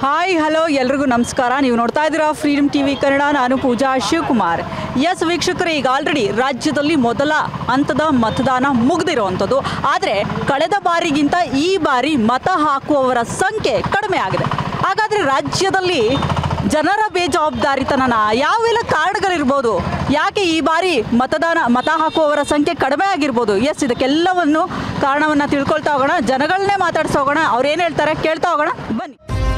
Hi hello ಎಲ್ರಿಗೂ ನಮಸ್ಕಾರ ನೀವು ನೋಡ್ತಾ ಇದ್ದೀರಾ ಫ್ರೀಡಮ್ ಟಿವಿ ಕನ್ನಡ ನಾನು ಪೂಜಾ ಶಿವಕುಮಾರ್ ಎಸ್ ವೀಕ್ಷಕರೇ ಈಗ ಆಲ್ರೆಡಿ ರಾಜ್ಯದಲ್ಲಿ ಮೊದಲ ಹಂತದ ಮತದಾನ ಮುಗಿದಿರುವಂಥದ್ದು ಆದರೆ ಕಳೆದ ಬಾರಿಗಿಂತ ಈ ಬಾರಿ ಮತ ಹಾಕುವವರ ಸಂಖ್ಯೆ ಕಡಿಮೆ ಆಗಿದೆ ಹಾಗಾದರೆ ರಾಜ್ಯದಲ್ಲಿ ಜನರ ಬೇಜವಾಬ್ದಾರಿತನನ ಯಾವೆಲ್ಲ ಕಾರಣಗಳಿರ್ಬೋದು ಯಾಕೆ ಈ ಬಾರಿ ಮತದಾನ ಮತ ಹಾಕುವವರ ಸಂಖ್ಯೆ ಕಡಿಮೆ ಆಗಿರ್ಬೋದು ಎಸ್ ಇದಕ್ಕೆಲ್ಲವನ್ನು ಕಾರಣವನ್ನು ತಿಳ್ಕೊಳ್ತಾ ಹೋಗೋಣ ಜನಗಳನ್ನೇ ಮಾತಾಡ್ತಾ ಹೋಗೋಣ ಅವ್ರು ಏನು ಹೇಳ್ತಾರೆ ಕೇಳ್ತಾ ಹೋಗೋಣ ಬನ್ನಿ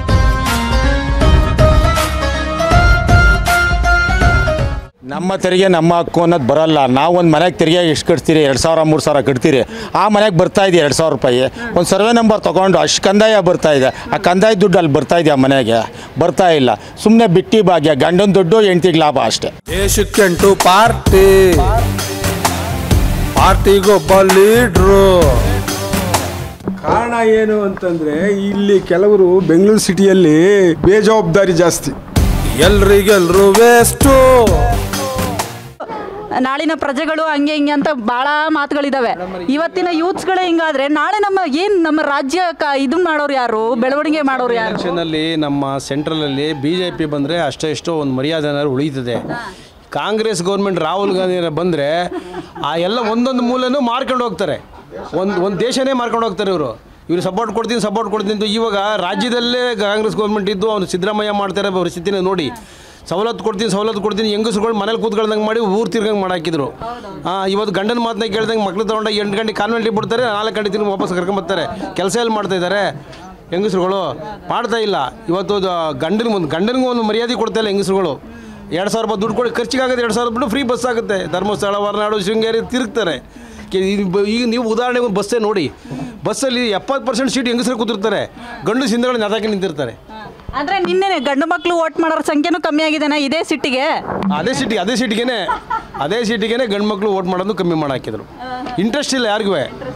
ನಮ್ಮ ತೆರಿಗೆ ನಮ್ಮ ಹಕ್ಕು ಅನ್ನೋದು ಬರಲ್ಲ ನಾವು ಒಂದು ಮನೆಗೆ ತೆರಿಗೆ ಎಷ್ಟು ಕಟ್ತೀರಿ ಎರಡು ಸಾವಿರ ಮೂರು ಸಾವಿರ ಕಟ್ತೀರಿ ಆ ಮನೆಗೆ ಬರ್ತಾ ಇದೆ ಎರಡು ಸಾವಿರ ರೂಪಾಯಿ ಒಂದು ಸರ್ವೆ ನಂಬರ್ ತೊಗೊಂಡು ಅಷ್ಟು ಕಂದಾಯ ಬರ್ತಾ ಇದೆ ಆ ಕಂದಾಯ ದುಡ್ಡು ಅಲ್ಲಿ ಬರ್ತಾ ಇದೆ ಆ ಮನೆಗೆ ಬರ್ತಾ ಇಲ್ಲ ಸುಮ್ಮನೆ ಬಿಟ್ಟಿ ಭಾಗ್ಯ ಗಂಡನ ದುಡ್ಡು ಹೆಂಡ್ತಿಗೆ ಲಾಭ ಅಷ್ಟೇ ದೇಶಕ್ಕೆಂಟು ಪಾರ್ಟಿ ಪಾರ್ಟಿಗೊಬ್ಬ ಲೀಡ್ರು ಕಾರಣ ಏನು ಅಂತಂದ್ರೆ ಇಲ್ಲಿ ಕೆಲವರು ಬೆಂಗಳೂರು ಸಿಟಿಯಲ್ಲಿ ಬೇಜವಾಬ್ದಾರಿ ಜಾಸ್ತಿ ಎಲ್ರಿಗೆಲ್ರು ವೇಸ್ಟು ನಾಳಿನ ಪ್ರಜೆಗಳು ಹಂಗೆ ಹಿಂಗೆ ಅಂತ ಭಾಳ ಮಾತುಗಳಿದಾವೆ ಇವತ್ತಿನ ಯೂತ್ಸ್ಗಳೇ ಹಿಂಗಾದ್ರೆ ನಾಳೆ ನಮ್ಮ ಏನು ನಮ್ಮ ರಾಜ್ಯ ಕ ಇದು ಮಾಡೋರು ಯಾರು ಬೆಳವಣಿಗೆ ಮಾಡೋರು ಯಾರು ಎಲೆಕ್ಷನಲ್ಲಿ ನಮ್ಮ ಸೆಂಟ್ರಲಲ್ಲಿ ಬಿ ಜೆ ಪಿ ಬಂದರೆ ಅಷ್ಟೋ ಇಷ್ಟೋ ಒಂದು ಮರ್ಯಾದೆ ಏನಾದ್ರು ಉಳಿತದೆ ಕಾಂಗ್ರೆಸ್ ಗೌರ್ಮೆಂಟ್ ರಾಹುಲ್ ಗಾಂಧಿ ಬಂದರೆ ಆ ಎಲ್ಲ ಒಂದೊಂದು ಮೂಲೆನೂ ಮಾರ್ಕೊಂಡು ಹೋಗ್ತಾರೆ ಒಂದು ಒಂದು ದೇಶನೇ ಮಾರ್ಕೊಂಡು ಹೋಗ್ತಾರೆ ಇವರು ಇವ್ರು ಸಪೋರ್ಟ್ ಕೊಡ್ತೀನಿ ಸಪೋರ್ಟ್ ಕೊಡ್ತೀನಿ ಅಂತ ಇವಾಗ ರಾಜ್ಯದಲ್ಲೇ ಕಾಂಗ್ರೆಸ್ ಗೌರ್ಮೆಂಟ್ ಇದ್ದು ಅವನು ಸಿದ್ದರಾಮಯ್ಯ ಮಾಡ್ತಾರೆ ಪರಿಸ್ಥಿತಿನ ನೋಡಿ ಸವಲತ್ತು ಕೊಡ್ತೀನಿ ಸವಲತ್ತು ಕೊಡ್ತೀನಿ ಹೆಂಗಸ್ರುಗಳು ಮನೇಲಿ ಕೂತ್ಕೊಳ್ದಂಗೆ ಮಾಡಿ ಊರು ತಿರ್ಗಂಗೆ ಮಾಡಾಕಿದ್ರು ಹಾಂ ಇವತ್ತು ಗಂಡನ ಮಾತನ್ನ ಕೇಳ್ದಂಗೆ ಮಕ್ಳು ತೊಗೊಂಡು ಎಂಟು ಗಂಟೆ ಕಾನ್ವೆಂಟ್ಲಿ ಬಿಡ್ತಾರೆ ನಾಲ್ಕು ಗಂಟೆ ತಿರುಗಿ ವಾಪಸ್ ಕರ್ಕೊಂಬರ್ತಾರೆ ಕೆಲಸ ಎಲ್ಲಿ ಮಾಡ್ತಾ ಇದ್ದಾರೆ ಹೆಂಗಸ್ರುಗಳು ಮಾಡ್ತಾ ಇಲ್ಲ ಇವತ್ತು ಗಂಡನಿಗೆ ಒಂದು ಗಂಡನಿಗೂ ಒಂದು ಮರ್ಯಾದೆ ಕೊಡ್ತಾ ಇಲ್ಲ ಹೆಂಗಸ್ರುಗಳು ಎರಡು ಸಾವಿರ ರೂಪಾಯಿ ದುಡ್ಡು ಕೊಡಿ ಖರ್ಚಿಗಾಗುತ್ತೆ ಎರಡು ಸಾವಿರ ಬಿಟ್ಟು ಫ್ರೀ ಬಸ್ ಆಗುತ್ತೆ ಧರ್ಮಸ್ಥಳ ಹೊರನಾಡು ಶೃಂಗೇರಿ ತಿರುಗ್ತಾರೆ ಕೆ- ಇದು ಬ- ಈಗ ನೀವು ಉದಾಹರಣೆಗೆ ಒಂದು ಬಸ್ಸೇ ನೋಡಿ ಬಸ್ಸಲ್ಲಿ ಎಪ್ಪತ್ತು ಪರ್ಸೆಂಟ್ ಸೀಟ್ ಹೆಂಗಸರು ಕೂತಿರ್ತಾರೆ ಗಂಡು ಹಿಂದೆಗಡೆ ನೆತಾಕಿ ನಿಂತಿರ್ತಾರೆ ಆದರೆ ನಿನ್ನೆ ಗಂಡು ಮಕ್ಕಳು ವೋಟ್ ಮಾಡೋರ ಸಂಖ್ಯೆನೂ ಕಮ್ಮಿ ಆಗಿದೆನಾ ಇದೇ ಸಿಟ್ಟಿಗೆ ಅದೇ ಸೀಟಿಗೆ ಅದೇ ಸೀಟಿಗೆ ಅದೇ ಸೀಟಿಗೆ ಗಂಡು ಮಕ್ಕಳು ಓಟ್ ಮಾಡೋದು ಕಮ್ಮಿ ಮಾಡಾಕಿದ್ರು ಇಂಟ್ರೆಸ್ಟ್ ಇಲ್ಲ ಯಾರಿಗೂ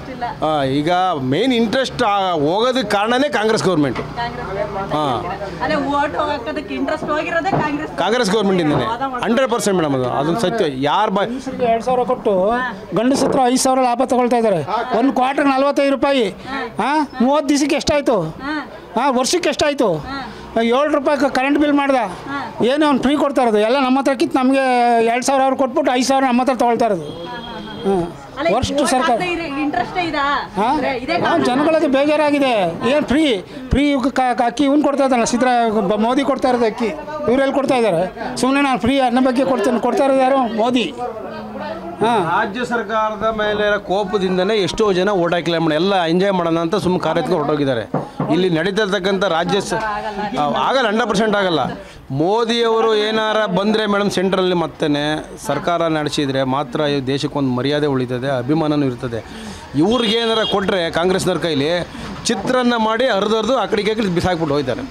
ಈಗ ಮೇನ್ ಇಂಟ್ರೆಸ್ಟ್ ಹೋಗೋದಕ್ಕೆ ಕಾರಣನೇ ಕಾಂಗ್ರೆಸ್ ಗೌರ್ಮೆಂಟು ಹಾಂ ಅದೇ ವೋಟ್ ಹಾಕೋದಕ್ಕೆ ಇಂಟ್ರೆಸ್ಟ್ ಹೋಗಿರೋದೇ ಕಾಂಗ್ರೆಸ್ ಕಾಂಗ್ರೆಸ್ ಗೌರ್ಮೆಂಟಿಂದನೇ ಹಂಡ್ರೆಡ್ ಪರ್ಸೆಂಟ್ ಮೇಡಮ್ ಅದು ಅದೊಂದು ಸತ್ಯ ಯಾರು ಬಾ ಎರಡು ಸಾವಿರ ಕೊಟ್ಟು ಗಂಡಸ ಹತ್ರ ಐದು ಸಾವಿರ ಲಾಭ ತಗೊಳ್ತಾ ಇದ್ದಾರೆ ಒಂದು ಕ್ವಾರ್ಟರ್ ನಲ್ವತ್ತೈದು ರೂಪಾಯಿ ಹಾಂ ಮೂವತ್ತು ದಿವಸಕ್ಕೆ ಎಷ್ಟಾಯಿತು ಹಾಂ ವರ್ಷಕ್ಕೆ ಎಷ್ಟಾಯಿತು ಏಳು ರೂಪಾಯಿ ಕರೆಂಟ್ ಬಿಲ್ ಮಾಡ್ದ ಏನು ಅವ್ನು ಫ್ರೀ ಕೊಡ್ತಾ ಇರೋದು ಎಲ್ಲ ನಮ್ಮ ಹತ್ರ ಕಿತ್ತು ನಮಗೆ ಎರಡು ಸಾವಿರ ಅವ್ರು ಕೊಟ್ಬಿಟ್ಟು ಐದು ಸಾವಿರ ನಮ್ಮ ಹತ್ರ ತಗೊಳ್ತಾ ಇರೋದು ಹಾಂ ವರ್ಷ ಸರ್ಕಾರ ಇಂಟ್ರೆಸ್ಟ್ ಇದಾ ಹಾಂ ಅಂದ್ರೆ ಇದೇ ಹಾಂ ಜನಗಳಿಗೆ ಬೇಜಾರಾಗಿದೆ ಏನು ಫ್ರೀ ಫ್ರೀ ಅಕ್ಕಿ ಇವ್ನು ಕೊಡ್ತಾ ಇದ್ದಾನೆ ಸಿದ್ದರಾ ಬ- ಮೋದಿ ಕೊಡ್ತಾ ಇರೋದು ಅಕ್ಕಿ ಇವರೆಲ್ಲಿ ಕೊಡ್ತಾ ಇದ್ದಾರೆ ಸುಮ್ಮನೆ ನಾನು ಫ್ರೀ ಅನ್ನ ಬಗ್ಗೆ ಕೊಡ್ತೇನೆ ಕೊಡ್ತಾ ಇರೋದು ಯಾರು ಮೋದಿ ಹಾಂ ರಾಜ್ಯ ಸರ್ಕಾರದ ಮೇಲೆ ಇರೋ ಕೋಪದಿಂದನೇ ಎಷ್ಟೋ ಜನ ಓಟ್ ಹಾಕಿಲ್ಲ ಮೇಡಮ್ ಎಲ್ಲ ಎಂಜಾಯ್ ಮಾಡೋಣ ಅಂತ ಸುಮ್ಮನೆ ಕಾರ್ಯತ್ಕೊಂಡು ಹೊರಟೋಗಿದ್ದಾರೆ ಇಲ್ಲಿ ನಡೀತಾ ಇರ್ತಕ್ಕಂಥ ರಾಜ್ಯ ಸ ಆ, ಆಗಲ್ಲ ಹಂಡ್ರೆಡ್ ಪರ್ಸೆಂಟ್ ಆಗಲ್ಲ ಮೋದಿಯವರು ಏನಾರ ಬಂದರೆ ಮೇಡಮ್ ಸೆಂಟ್ರಲ್ಲಿ ಮತ್ತೇ ಸರ್ಕಾರ ನಡೆಸಿದರೆ ಮಾತ್ರ ಈ ದೇಶಕ್ಕೊಂದು ಮರ್ಯಾದೆ ಉಳಿತದೆ ಅಭಿಮಾನನೂ ಇರ್ತದೆ ಇವ್ರಿಗೆ ಏನಾರ ಕೊಟ್ಟರೆ ಕಾಂಗ್ರೆಸ್ನವ್ರ ಕೈಲಿ ಚಿತ್ರಾನ್ನ ಮಾಡಿ ಹರಿದರ್ದು ಆ ಕಡೆಗೆ ಈ ಕಡೆ ಬಿಸಾಕ್ಬಿಟ್ಟು ಹೋಗ್ತಾರೆ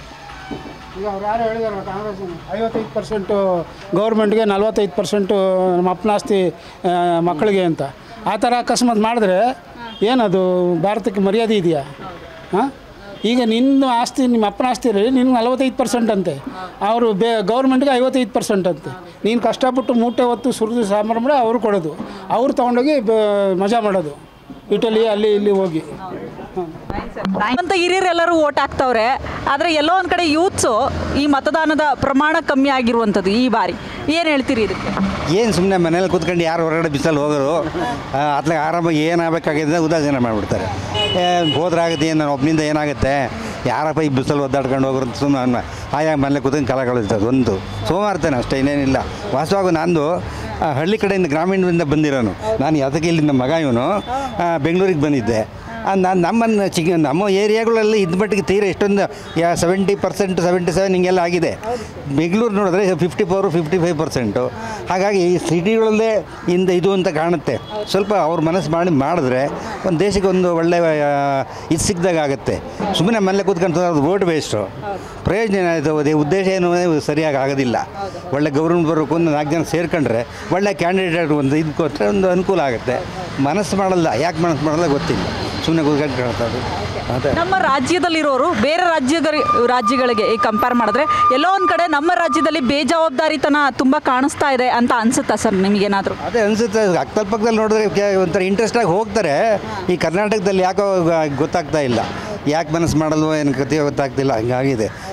ಈಗ ಅವ್ರು ಯಾರು ಹೇಳಿದಾರೆ ಕಾಂಗ್ರೆಸ್ ಐವತ್ತೈದು ಪರ್ಸೆಂಟು ಗೌರ್ಮೆಂಟ್ಗೆ ನಲ್ವತ್ತೈದು ಪರ್ಸೆಂಟು ನಮ್ಮ ಅಪ್ಪನ ಆಸ್ತಿ ಆ, ಮಕ್ಕಳಿಗೆ ಅಂತ ಆ ಥರ ಅಕಸ್ಮಾತ್ ಮಾಡಿದ್ರೆ ಏನದು ಭಾರತಕ್ಕೆ ಮರ್ಯಾದೆ ಇದೆಯಾ ಹಾಂ ಈಗ ನಿನ್ನ ಆಸ್ತಿ ನಿಮ್ಮ ಅಪ್ಪನ ಆಸ್ತಿ ರೀ ನಿನ್ಗೆ ನಲ್ವತ್ತೈದು ಪರ್ಸೆಂಟ್ ಅಂತೆ ಅವರು ಬೇ ಗೌರ್ಮೆಂಟ್ಗೆ ಐವತ್ತೈದು ಪರ್ಸೆಂಟ್ ಅಂತೆ ನೀನು ಕಷ್ಟಪಟ್ಟು ಮೂಟೆ ಹೊತ್ತು ಸುರಿದು ಸಾಂಬಾರು ಮಾಡಿ ಅವ್ರು ಕೊಡೋದು ಅವ್ರು ತೊಗೊಂಡೋಗಿ ಬ- ಮಜಾ ಮಾಡೋದು ಇಟಲಿ ಅಲ್ಲಿ ಇಲ್ಲಿ ಹೋಗಿ ಹಾಂ ಅಂತ ಹಿರಿಯರೆಲ್ಲರೂ ವೋಟ್ ಹಾಕ್ತವ್ರೆ ಆದರೆ ಎಲ್ಲೋ ಒಂದು ಕಡೆ ಯೂತ್ಸು ಈ ಮತದಾನದ ಪ್ರಮಾಣ ಕಮ್ಮಿ ಆಗಿರುವಂಥದ್ದು ಈ ಬಾರಿ ಏನು ಹೇಳ್ತೀರಿ ಇದಕ್ಕೆ ಏನು ಸುಮ್ಮನೆ ಮನೇಲಿ ಕೂತ್ಕೊಂಡು ಯಾರು ಹೊರಗಡೆ ಬಿಸಲು ಹೋಗೋರು ಅತ್ಲಾಗ ಆರಾಮಾಗಿ ಏನಾಗಬೇಕಾಗಿದೆ ಉದಾಸೀನ ಮಾಡಿಬಿಡ್ತಾರೆ ಹೋದ್ರಾಗುತ್ತೆ ಏನು ನಾನು ಒಬ್ಬನಿಂದ ಏನಾಗುತ್ತೆ ಯಾರಪ್ಪ ಈ ಬಿಸಲು ಒದ್ದಾಡ್ಕೊಂಡು ಹೋಗೋರು ಅಂತ ಸುಮ್ಮನೆ ಆಯಾ ಮನೇಲಿ ಕೂತ್ಕೊಂಡು ಕಾಲ ಕಳಿಸ್ತದೆ ಒಂದು ಸೋಮಾರ್ತೇನೆ ಅಷ್ಟೇ ಇನ್ನೇನಿಲ್ಲ ವಾಸ್ತವಾಗ ನಂದು ಆ, ಹಳ್ಳಿ ಕಡೆಯಿಂದ ಗ್ರಾಮೀಣದಿಂದ ಬಂದಿರೋನು ನಾನು ಅದಕ್ಕೆ ಇಲ್ಲಿ ನಮ್ಮ ಮಗ ಇವನು ಬೆಂಗಳೂರಿಗೆ ಬಂದಿದ್ದೆ ನಾನು ನಮ್ಮನ್ನು ಚಿಕ್ಕ ನಮ್ಮ ಏರಿಯಾಗಳಲ್ಲಿ ಇದ್ದ ಮಟ್ಟಿಗೆ ತೀರ ಎಷ್ಟೊಂದು ಯಾ ಸೆವೆಂಟಿ ಪರ್ಸೆಂಟ್ ಸೆವೆಂಟಿ ಸೆವೆನ್ ಹಿಂಗೆಲ್ಲ ಆಗಿದೆ ಬೆಂಗಳೂರು ನೋಡಿದ್ರೆ fifty four fifty five percent ಹಾಗಾಗಿ ಈ ಸಿಟಿಗಳಲ್ಲೇ ಇಂದ ಇದು ಅಂತ ಕಾಣುತ್ತೆ ಸ್ವಲ್ಪ ಅವ್ರ ಮನಸ್ಸು ಮಾಡಿ ಮಾಡಿದ್ರೆ ಒಂದು ದೇಶಕ್ಕೆ ಒಂದು ಒಳ್ಳೆಯ ಇದು ಸಿಕ್ಕಿದಾಗ ಆಗುತ್ತೆ ಸುಮ್ಮನೆ ಮನೇಲೆ ಕೂತ್ಕೊಂಡು ಅದು ವೋಟ್ ವೇಸ್ಟು ಪ್ರಯೋಜನ ಏನಾಯಿತು ಅದೇ ಉದ್ದೇಶ ಏನು ಅನ್ನೋದು ಸರಿಯಾಗಿ ಆಗೋದಿಲ್ಲ ಒಳ್ಳೆ ಗೌರ್ಮೆಂಟ್ ಬರಬೇಕು ಒಂದು ನಾಲ್ಕು ಜನ ಸೇರ್ಕೊಂಡ್ರೆ ಒಳ್ಳೆ ಕ್ಯಾಂಡಿಡೇಟ್ ಒಂದು ಇದು ಕೊಟ್ಟರೆ ಒಂದು ಅನುಕೂಲ ಆಗುತ್ತೆ ಮನಸ್ಸು ಮಾಡಲ್ಲ ಯಾಕೆ ಮನಸ್ಸು ಮಾಡಲ್ಲ ಗೊತ್ತಿಲ್ಲ ಸುಮ್ಮನೆ ಕೂತ್ಕೊಂಡು ಕಾಣ್ತದೆ ಅದೇ ನಮ್ಮ ರಾಜ್ಯದಲ್ಲಿರೋರು ಬೇರೆ ರಾಜ್ಯಗಳ ರಾಜ್ಯಗಳಿಗೆ ಈ ಕಂಪೇರ್ ಮಾಡಿದ್ರೆ ಎಲ್ಲೋ ಒಂದು ಕಡೆ ನಮ್ಮ ರಾಜ್ಯದಲ್ಲಿ ಬೇಜವಾಬ್ದಾರಿತನ ತುಂಬ ಕಾಣಿಸ್ತಾ ಇದೆ ಅಂತ ಅನ್ಸುತ್ತಾ ಸರ್ ನಿಮಗೇನಾದರೂ ಅದೇ ಅನಿಸುತ್ತೆ ಅಕ್ಕಲ್ ಪಕ್ಕದಲ್ಲಿ ನೋಡಿದ್ರೆ ಕೆ- ಒಂಥರ ಇಂಟ್ರೆಸ್ಟಾಗಿ ಹೋಗ್ತಾರೆ ಈ ಕರ್ನಾಟಕದಲ್ಲಿ ಯಾಕೋ ಗ- ಗೊತ್ತಾಗ್ತಾ ಇಲ್ಲ ಯಾಕೆ ಮನಸ್ಸು ಮಾಡಲ್ವೋ ಏನು ಕತೆ ಗೊತ್ತಾಗ್ತಿಲ್ಲ ಹಂಗಾಗಿದೆ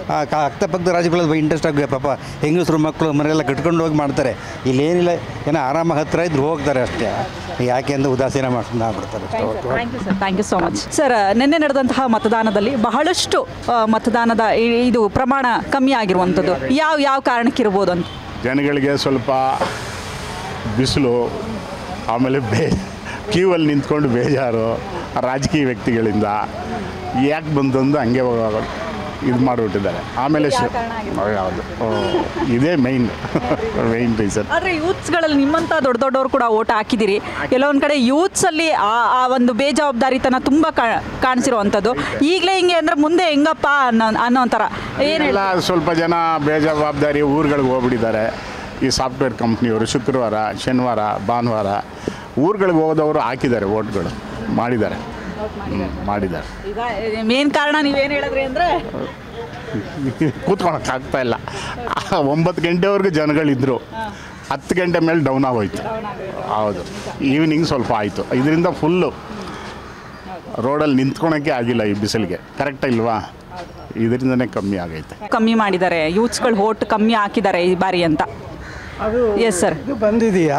ಆ ಕ- ಅಕ್ಕಪಕ್ಕದ ರಾಜ್ಯಗಳಲ್ಲಿ ಇಂಟ್ರೆಸ್ಟ್ ಆಗಿ ಪಾಪ ಹೆಂಗಸರು ಮಕ್ಕಳು ಮನೆಯೆಲ್ಲ ಕಟ್ಕೊಂಡು ಹೋಗಿ ಮಾಡ್ತಾರೆ ಇಲ್ಲೇನಿಲ್ಲ ಏನೋ ಆರಾಮಾಗಿ ಹತ್ತಿರ ಇದ್ರು ಹೋಗ್ತಾರೆ ಅಷ್ಟೇ ಯಾಕೆ ಅಂತ ಉದಾಸೀನ ಮಾಡ್ಕೊಂಡು ಆಗ್ಬಿಡ್ತಾರೆ ಅಷ್ಟೇ ಹೊರ್ತು thank you sir thank you so much sir ನಿನ್ನೆ ನಡೆದಂತಹ ಮತದಾನದಲ್ಲಿ ಬಹಳಷ್ಟು ಆ, ಮತದಾನದ ಈ- ಇದು ಪ್ರಮಾಣ ಕಮ್ಮಿ ಆಗಿರುವಂಥದ್ದು ಯಾವ ಯಾವ ಕಾರಣಕ್ಕಿರ್ಬೋದು ಅಂತ ಜನಗಳಿಗೆ ಸ್ವಲ್ಪ ಬಿಸಿಲು ಆಮೇಲೆ ಬೇ ಕ್ಯೂವಲ್ಲಿ ನಿಂತ್ಕೊಂಡು ಬೇಜಾರು ರಾಜಕೀಯ ವ್ಯಕ್ತಿಗಳಿಂದ ಯಾಕೆ ಬಂತಂದು ಹಂಗೆ ಇದು ಮಾಡಿಬಿಟ್ಟಿದ್ದಾರೆ ಆಮೇಲೆ ಶು ಯಾವುದು ಇದೇ ಮೈನ್ ಮೈನ್ ರೀಸನ್ ಆದರೆ ಯೂತ್ಸ್ಗಳಲ್ಲಿ ನಿಮ್ಮಂಥ ದೊಡ್ಡ ದೊಡ್ಡವರು ಕೂಡ ಓಟ್ ಹಾಕಿದ್ದೀರಿ ಕೆಲವೊಂದು ಕಡೆ ಯೂತ್ಸಲ್ಲಿ ಆ ಆ ಒಂದು ಬೇಜವಾಬ್ದಾರಿತನ ತುಂಬ ಕಾಣಿಸಿರುವಂಥದ್ದು ಈಗಲೇ ಹಿಂಗೆ ಅಂದರೆ ಮುಂದೆ ಹೆಂಗಪ್ಪ ಅನ್ನೋ ಅನ್ನೋ ಥರ ಏನು ಎಲ್ಲ ಸ್ವಲ್ಪ ಜನ ಬೇಜವಾಬ್ದಾರಿ ಊರುಗಳಿಗೆ ಹೋಗ್ಬಿಟ್ಟಿದ್ದಾರೆ ಈ ಸಾಫ್ಟ್ವೇರ್ ಕಂಪ್ನಿಯವರು ಶುಕ್ರವಾರ ಶನಿವಾರ ಭಾನುವಾರ ಊರುಗಳಿಗೆ ಹೋದವರು ಹಾಕಿದ್ದಾರೆ ಓಟ್ಗಳು ಮಾಡಿದ್ದಾರೆ ಹ್ಮ್, ಮಾಡಿದ್ದಾರೆ ಈಗ ಮೇನ್ ಕಾರಣ ನೀವೇನು ಹೇಳಿದ್ರಿ ಅಂದರೆ ಕೂತ್ಕೊಳಕ್ಕಾಗ್ತಾ ಇಲ್ಲ ಒಂಬತ್ತು ಗಂಟೆವರೆಗೂ ಜನಗಳಿದ್ರು ಹತ್ತು ಗಂಟೆ ಮೇಲೆ ಡೌನ್ ಆಗೋಯ್ತು ಹೌದು ಈವ್ನಿಂಗ್ ಸ್ವಲ್ಪ ಆಯಿತು ಇದರಿಂದ ಫುಲ್ಲು ರೋಡಲ್ಲಿ ನಿಂತ್ಕೊಳಕ್ಕೆ ಆಗಿಲ್ಲ ಈ ಬಿಸಿಲಿಗೆ ಕರೆಕ್ಟ್ ಇಲ್ವಾ ಇದರಿಂದನೇ ಕಮ್ಮಿ ಆಗೈತೆ ಕಮ್ಮಿ ಮಾಡಿದ್ದಾರೆ ಯೂತ್ಸ್ಗಳು ಓಟ್ ಕಮ್ಮಿ ಹಾಕಿದ್ದಾರೆ ಈ ಬಾರಿ ಅಂತ ಅದು ಎಸ್ ಸರ್ ಇದು ಬಂದಿದೆಯಾ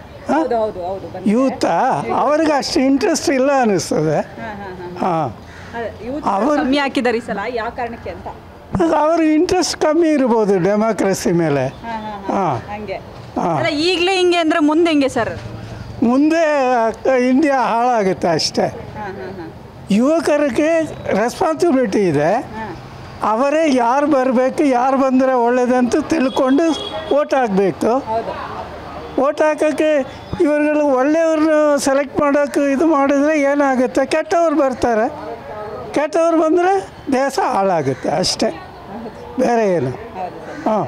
ಯೂತಾ ಅವ್ರಿಗೆ ಅಷ್ಟು ಇಂಟ್ರೆಸ್ಟ್ ಇಲ್ಲ ಅನ್ನಿಸ್ತದೆ ಹಾಂ ಅವರು ಕಮ್ಮಿ ಹಾಕಿದ್ದಾರೆ ಈ ಸಲ ಯಾವ ಕಾರಣಕ್ಕೆ ಅಂತ ಅವ್ರಿಗೆ ಇಂಟ್ರೆಸ್ಟ್ ಕಮ್ಮಿ ಇರ್ಬೋದು ಡೆಮಾಕ್ರಸಿ ಮೇಲೆ ಹಾಂ ಹಂಗೆ ಹಾಂ ಅಲ್ಲ ಈಗಲೇ ಹಿಂಗೆ ಅಂದರೆ ಮುಂದೆ ಹೆಂಗೆ ಸರ್ ಮುಂದೆ ಇಂಡಿಯಾ ಹಾಳಾಗುತ್ತೆ ಅಷ್ಟೇ ಯುವಕರಿಗೆ ರೆಸ್ಪಾನ್ಸಿಬಿಲಿಟಿ ಇದೆ ಅವರೇ ಯಾರು ಬರಬೇಕು ಯಾರು ಬಂದರೆ ಒಳ್ಳೇದಂತ ತಿಳ್ಕೊಂಡು ಓಟ್ ಹಾಕಬೇಕು ಓಟ್ ಹಾಕೋಕ್ಕೆ ಇವ್ರುಗಳು ಒಳ್ಳೆಯವ್ರನ್ನ ಸೆಲೆಕ್ಟ್ ಮಾಡೋಕ್ಕೆ ಇದು ಮಾಡಿದ್ರೆ ಏನಾಗುತ್ತೆ ಕೆಟ್ಟವ್ರು ಬರ್ತಾರೆ ಕೆಟ್ಟವ್ರು ಬಂದರೆ ದೇಶ ಹಾಳಾಗುತ್ತೆ ಅಷ್ಟೇ ಬೇರೆ ಏನು ಹಾಂ